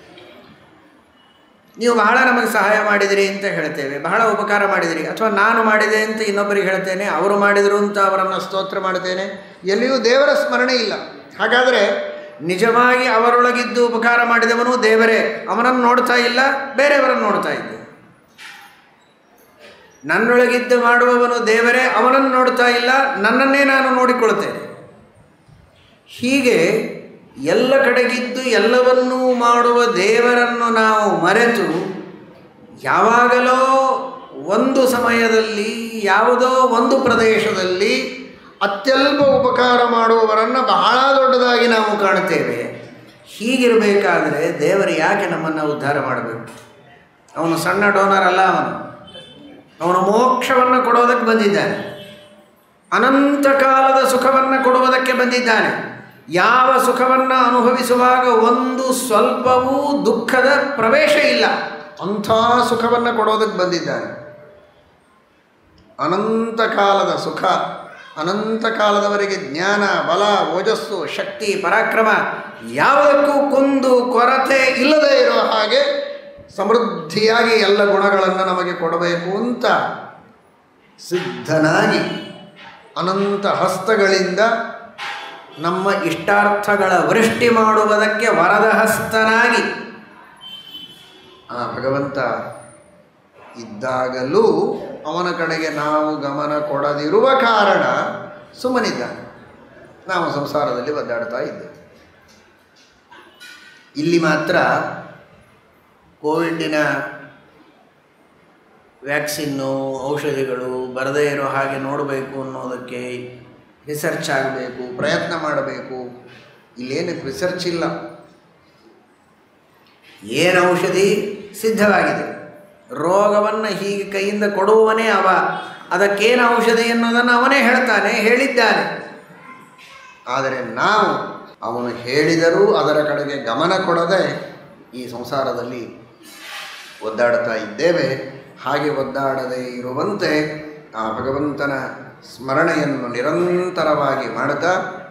ನೀವು ಬಹಳ ನಮಗೆ ಸಹಾಯ ಮಾಡಿದಿರಿ ಅಂತ ಹೇಳ್ತೇವೆ ಬಹಳ ಉಪಕಾರ ಮಾಡಿದಿರಿ ಅಥವಾ ನಾನು ಮಾಡಿದೆ ಅಂತ ಇನ್ನೊಬ್ಬರಿಗೆ ಹೇಳ್ತೇನೆ ಅವರು ಮಾಡಿದರು ಅಂತ ಅವರನ್ನು ಸ್ತೋತ್ರ ಮಾಡ್ತೇನೆ ಎಲ್ಲಿಯೂ ದೇವರ ಸ್ಮರಣೆ ಇಲ್ಲ ಹಾಗಾದರೆ ನಿಜವಾಗಿ ಅವರೊಳಗಿದ್ದು ಉಪಕಾರ ಮಾಡಿದವನು ದೇವರೇ ಅವನನ್ನು ನೋಡ್ತಾ ಇಲ್ಲ ಬೇರೆಯವರನ್ನು ನೋಡ್ತಾ ಇದ್ದೆ ನನ್ನೊಳಗಿದ್ದು ಮಾಡುವವನು ದೇವರೇ ಅವನನ್ನು ನೋಡ್ತಾ ಇಲ್ಲ ನನ್ನನ್ನೇ ನಾನು ನೋಡಿಕೊಳ್ತೇನೆ ಹೀಗೆ ಎಲ್ಲ ಕಡೆಗಿದ್ದು ಎಲ್ಲವನ್ನೂ ಮಾಡುವ ದೇವರನ್ನು ನಾವು ಮರೆತು ಯಾವಾಗಲೋ ಒಂದು ಸಮಯದಲ್ಲಿ ಯಾವುದೋ ಒಂದು ಪ್ರದೇಶದಲ್ಲಿ ಅತ್ಯಲ್ಪ ಉಪಕಾರ ಮಾಡುವವರನ್ನು ಬಹಳ ದೊಡ್ಡದಾಗಿ ನಾವು ಕಾಣ್ತೇವೆ ಹೀಗಿರಬೇಕಾದರೆ ದೇವರು ಯಾಕೆ ನಮ್ಮನ್ನು ಉದ್ಧಾರ ಮಾಡಬೇಕು ಅವನು ಸಣ್ಣ ಡೋನರ್ ಅಲ್ಲ ಅವನು ಅವನು ಮೋಕ್ಷವನ್ನು ಕೊಡೋದಕ್ಕೆ ಬಂದಿದ್ದಾನೆ ಅನಂತ ಕಾಲದ ಸುಖವನ್ನು ಕೊಡುವುದಕ್ಕೆ ಬಂದಿದ್ದಾನೆ ಯಾವ ಸುಖವನ್ನು ಅನುಭವಿಸುವಾಗ ಒಂದು ಸ್ವಲ್ಪವೂ ದುಃಖದ ಪ್ರವೇಶ ಇಲ್ಲ ಅಂಥ ಸುಖವನ್ನು ಕೊಡೋದಕ್ಕೆ ಬಂದಿದ್ದಾನೆ ಅನಂತ ಕಾಲದ ಸುಖ ಅನಂತ ಕಾಲದವರೆಗೆ ಜ್ಞಾನ ಬಲ ಓಜಸ್ಸು ಶಕ್ತಿ ಪರಾಕ್ರಮ ಯಾವುದಕ್ಕೂ ಕುಂದು ಕೊರತೆ ಇಲ್ಲದೆ ಇರೋ ಹಾಗೆ ಸಮೃದ್ಧಿಯಾಗಿ ಎಲ್ಲ ಗುಣಗಳನ್ನು ನಮಗೆ ಕೊಡಬೇಕು ಅಂತ ಸಿದ್ಧನಾಗಿ ಅನಂತ ಹಸ್ತಗಳಿಂದ ನಮ್ಮ ಇಷ್ಟಾರ್ಥಗಳ ವೃಷ್ಟಿ ಮಾಡುವುದಕ್ಕೆ ವರದ ಹಸ್ತನಾಗಿ ಆ ಭಗವಂತ ಇದ್ದಾಗಲೂ ಅವನ ಕಡೆಗೆ ನಾವು ಗಮನ ಕೊಡದಿರುವ ಕಾರಣ ಸುಮ್ಮನಿದ್ದಾನೆ ನಾವು ಸಂಸಾರದಲ್ಲಿ ಒದ್ದಾಡ್ತಾ ಇದ್ದೇವೆ ಇಲ್ಲಿ ಮಾತ್ರ ಕೋವಿಡಿನ ವ್ಯಾಕ್ಸಿನ್ನು ಔಷಧಿಗಳು ಬರದೇ ಇರೋ ಹಾಗೆ ನೋಡಬೇಕು ಅನ್ನೋದಕ್ಕೆ ರಿಸರ್ಚ್ ಆಗಬೇಕು ಪ್ರಯತ್ನ ಮಾಡಬೇಕು ಇಲ್ಲೇನು ರಿಸರ್ಚ್ ಇಲ್ಲ ಏನು ಔಷಧಿ ಸಿದ್ಧವಾಗಿದೆ ರೋಗವನ್ನು ಹೀಗೆ ಕೈಯಿಂದ ಕೊಡುವವನೇ ಅವ ಅದಕ್ಕೇನು ಔಷಧಿ ಅನ್ನೋದನ್ನು ಅವನೇ ಹೇಳ್ತಾನೆ ಹೇಳಿದ್ದಾನೆ ಆದರೆ ನಾವು ಅವನು ಹೇಳಿದರೂ ಅದರ ಕಡೆಗೆ ಗಮನ ಕೊಡದೆ ಈ ಸಂಸಾರದಲ್ಲಿ ಒದ್ದಾಡ್ತಾ ಇದ್ದೇವೆ ಹಾಗೆ ಒದ್ದಾಡದೇ ಇರುವಂತೆ ಆ ಭಗವಂತನ ಸ್ಮರಣೆಯನ್ನು ನಿರಂತರವಾಗಿ ಮಾಡುತ್ತಾ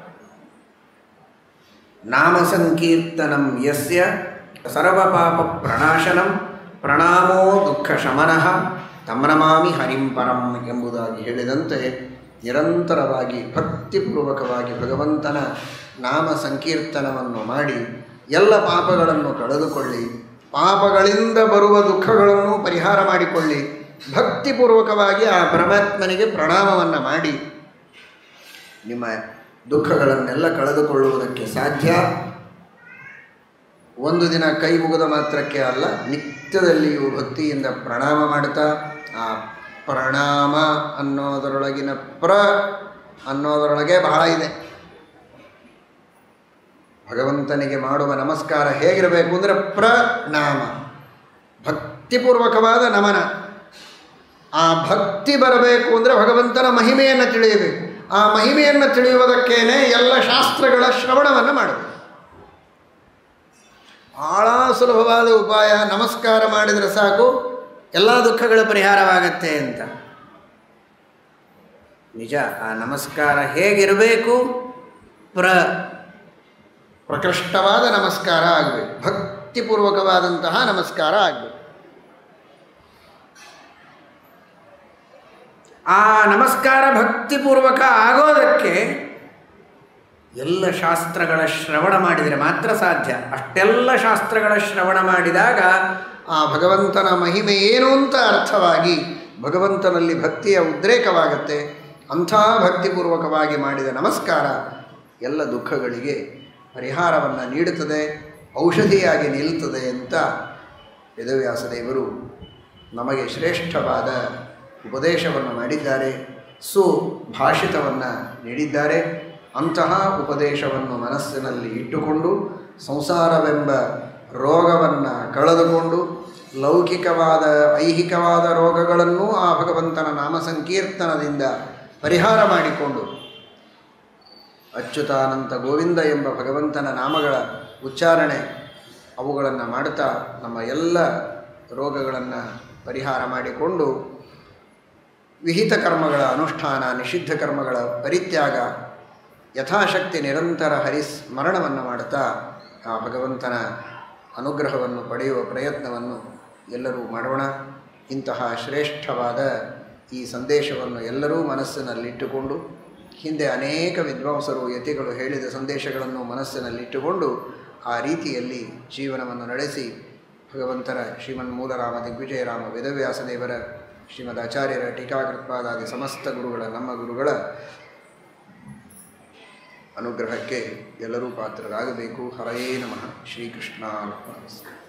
ನಾಮ ಸಂಕೀರ್ತನಂ ಯಸ್ಯ ಸರ್ವಪಾಪ ಪ್ರಣಾಶನಂ ಪ್ರಣಾಮೋ ದುಃಖ ಶಮನಃ ತಮ್ನಮಾಮಿ ಹರಿಂ ಪರಂ ಎಂಬುದಾಗಿ ಹೇಳಿದಂತೆ ನಿರಂತರವಾಗಿ ಭಕ್ತಿಪೂರ್ವಕವಾಗಿ ಭಗವಂತನ ನಾಮ ಸಂಕೀರ್ತನವನ್ನು ಮಾಡಿ ಎಲ್ಲ ಪಾಪಗಳನ್ನು ಕಳೆದುಕೊಳ್ಳಿ ಪಾಪಗಳಿಂದ ಬರುವ ದುಃಖಗಳನ್ನು ಪರಿಹಾರ ಮಾಡಿಕೊಳ್ಳಿ ಭಕ್ತಿಪೂರ್ವಕವಾಗಿ ಆ ಪರಮಾತ್ಮನಿಗೆ ಪ್ರಣಾಮವನ್ನು ಮಾಡಿ ನಿಮ್ಮ ದುಃಖಗಳನ್ನೆಲ್ಲ ಕಳೆದುಕೊಳ್ಳುವುದಕ್ಕೆ ಸಾಧ್ಯ ಒಂದು ದಿನ ಕೈ ಮುಗಿದ ಮಾತ್ರಕ್ಕೆ ಅಲ್ಲ ನಿತ್ಯದಲ್ಲಿಯೂ ಭಕ್ತಿಯಿಂದ ಪ್ರಣಾಮ ಮಾಡ್ತಾ ಆ ಪ್ರಣಾಮ ಅನ್ನೋದರೊಳಗಿನ ಪ್ರ ಅನ್ನೋದರೊಳಗೆ ಬಹಳ ಇದೆ ಭಗವಂತನಿಗೆ ಮಾಡುವ ನಮಸ್ಕಾರ ಹೇಗಿರಬೇಕು ಅಂದರೆ ಪ್ರಣಾಮ ಭಕ್ತಿಪೂರ್ವಕವಾದ ನಮನ ಆ ಭಕ್ತಿ ಬರಬೇಕು ಅಂದರೆ ಭಗವಂತನ ಮಹಿಮೆಯನ್ನು ತಿಳಿಯಬೇಕು ಆ ಮಹಿಮೆಯನ್ನು ತಿಳಿಯುವುದಕ್ಕೇನೆ ಎಲ್ಲ ಶಾಸ್ತ್ರಗಳ ಶ್ರವಣವನ್ನು ಮಾಡಬೇಕು ಭಾಳ ಸುಲಭವಾದ ಉಪಾಯ ನಮಸ್ಕಾರ ಮಾಡಿದರೆ ಸಾಕು ಎಲ್ಲ ದುಃಖಗಳ ಪರಿಹಾರವಾಗತ್ತೆ ಅಂತ ನಿಜ ಆ ನಮಸ್ಕಾರ ಹೇಗಿರಬೇಕು ಪ್ರ ಪ್ರಕೃಷ್ಟವಾದ ನಮಸ್ಕಾರ ಆಗಬೇಕು ಭಕ್ತಿಪೂರ್ವಕವಾದಂತಹ ನಮಸ್ಕಾರ ಆಗಬೇಕು ಆ ನಮಸ್ಕಾರ ಭಕ್ತಿಪೂರ್ವಕ ಆಗೋದಕ್ಕೆ ಎಲ್ಲ ಶಾಸ್ತ್ರಗಳ ಶ್ರವಣ ಮಾಡಿದರೆ ಮಾತ್ರ ಸಾಧ್ಯ ಅಷ್ಟೆಲ್ಲ ಶಾಸ್ತ್ರಗಳ ಶ್ರವಣ ಮಾಡಿದಾಗ ಆ ಭಗವಂತನ ಮಹಿಮೆ ಏನು ಅಂತ ಅರ್ಥವಾಗಿ ಭಗವಂತನಲ್ಲಿ ಭಕ್ತಿಯ ಉದ್ರೇಕವಾಗತ್ತೆ ಅಂಥ ಭಕ್ತಿಪೂರ್ವಕವಾಗಿ ಮಾಡಿದ ನಮಸ್ಕಾರ ಎಲ್ಲ ದುಃಖಗಳಿಗೆ ಪರಿಹಾರವನ್ನು ನೀಡುತ್ತದೆ ಔಷಧಿಯಾಗಿ ನಿಲ್ಲುತ್ತದೆ ಅಂತ ವೇದವ್ಯಾಸದೇವರು ನಮಗೆ ಶ್ರೇಷ್ಠವಾದ ಉಪದೇಶವನ್ನು ಮಾಡಿದ್ದಾರೆ ಸುಭಾಷಿತವನ್ನು ನೀಡಿದ್ದಾರೆ ಅಂತಹ ಉಪದೇಶವನ್ನು ಮನಸ್ಸಿನಲ್ಲಿ ಇಟ್ಟುಕೊಂಡು ಸಂಸಾರವೆಂಬ ರೋಗವನ್ನು ಕಳೆದುಕೊಂಡು ಲೌಕಿಕವಾದ ಐಹಿಕವಾದ ರೋಗಗಳನ್ನು ಆ ಭಗವಂತನ ನಾಮ ಸಂಕೀರ್ತನದಿಂದ ಪರಿಹಾರ ಮಾಡಿಕೊಂಡು ಅಚ್ಯುತಾನಂತ ಗೋವಿಂದ ಎಂಬ ಭಗವಂತನ ನಾಮಗಳ ಉಚ್ಚಾರಣೆ ಅವುಗಳನ್ನು ಮಾಡುತ್ತಾ ನಮ್ಮ ಎಲ್ಲ ರೋಗಗಳನ್ನು ಪರಿಹಾರ ಮಾಡಿಕೊಂಡು ವಿಹಿತ ಕರ್ಮಗಳ ಅನುಷ್ಠಾನ ನಿಷಿದ್ಧ ಕರ್ಮಗಳ ಪರಿತ್ಯಾಗ ಯಥಾಶಕ್ತಿ ನಿರಂತರ ಹರಿಸ್ಮರಣವನ್ನು ಮಾಡುತ್ತಾ ಆ ಭಗವಂತನ ಅನುಗ್ರಹವನ್ನು ಪಡೆಯುವ ಪ್ರಯತ್ನವನ್ನು ಎಲ್ಲರೂ ಮಾಡೋಣ ಇಂತಹ ಶ್ರೇಷ್ಠವಾದ ಈ ಸಂದೇಶವನ್ನು ಎಲ್ಲರೂ ಮನಸ್ಸಿನಲ್ಲಿಟ್ಟುಕೊಂಡು ಹಿಂದೆ ಅನೇಕ ವಿದ್ವಾಂಸರು ಯತಿಗಳು ಹೇಳಿದ ಸಂದೇಶಗಳನ್ನು ಮನಸ್ಸಿನಲ್ಲಿಟ್ಟುಕೊಂಡು ಆ ರೀತಿಯಲ್ಲಿ ಜೀವನವನ್ನು ನಡೆಸಿ ಭಗವಂತರ ಶ್ರೀಮನ್ ಮೂಲರಾಮ ದಿಗ್ವಿಜಯರಾಮ ವೇದವ್ಯಾಸದೇವರ ಶ್ರೀಮದ್ ಆಚಾರ್ಯರ ಟೀಕಾಕೃತ್ಪಾದಾದಿ ಸಮಸ್ತ ಗುರುಗಳ ನಮ್ಮ ಗುರುಗಳ ಅನುಗ್ರಹಕ್ಕೆ ಎಲ್ಲರೂ ಪಾತ್ರರಾಗಬೇಕು ಹರಯೇ ನಮಃ ಶ್ರೀಕೃಷ್ಣ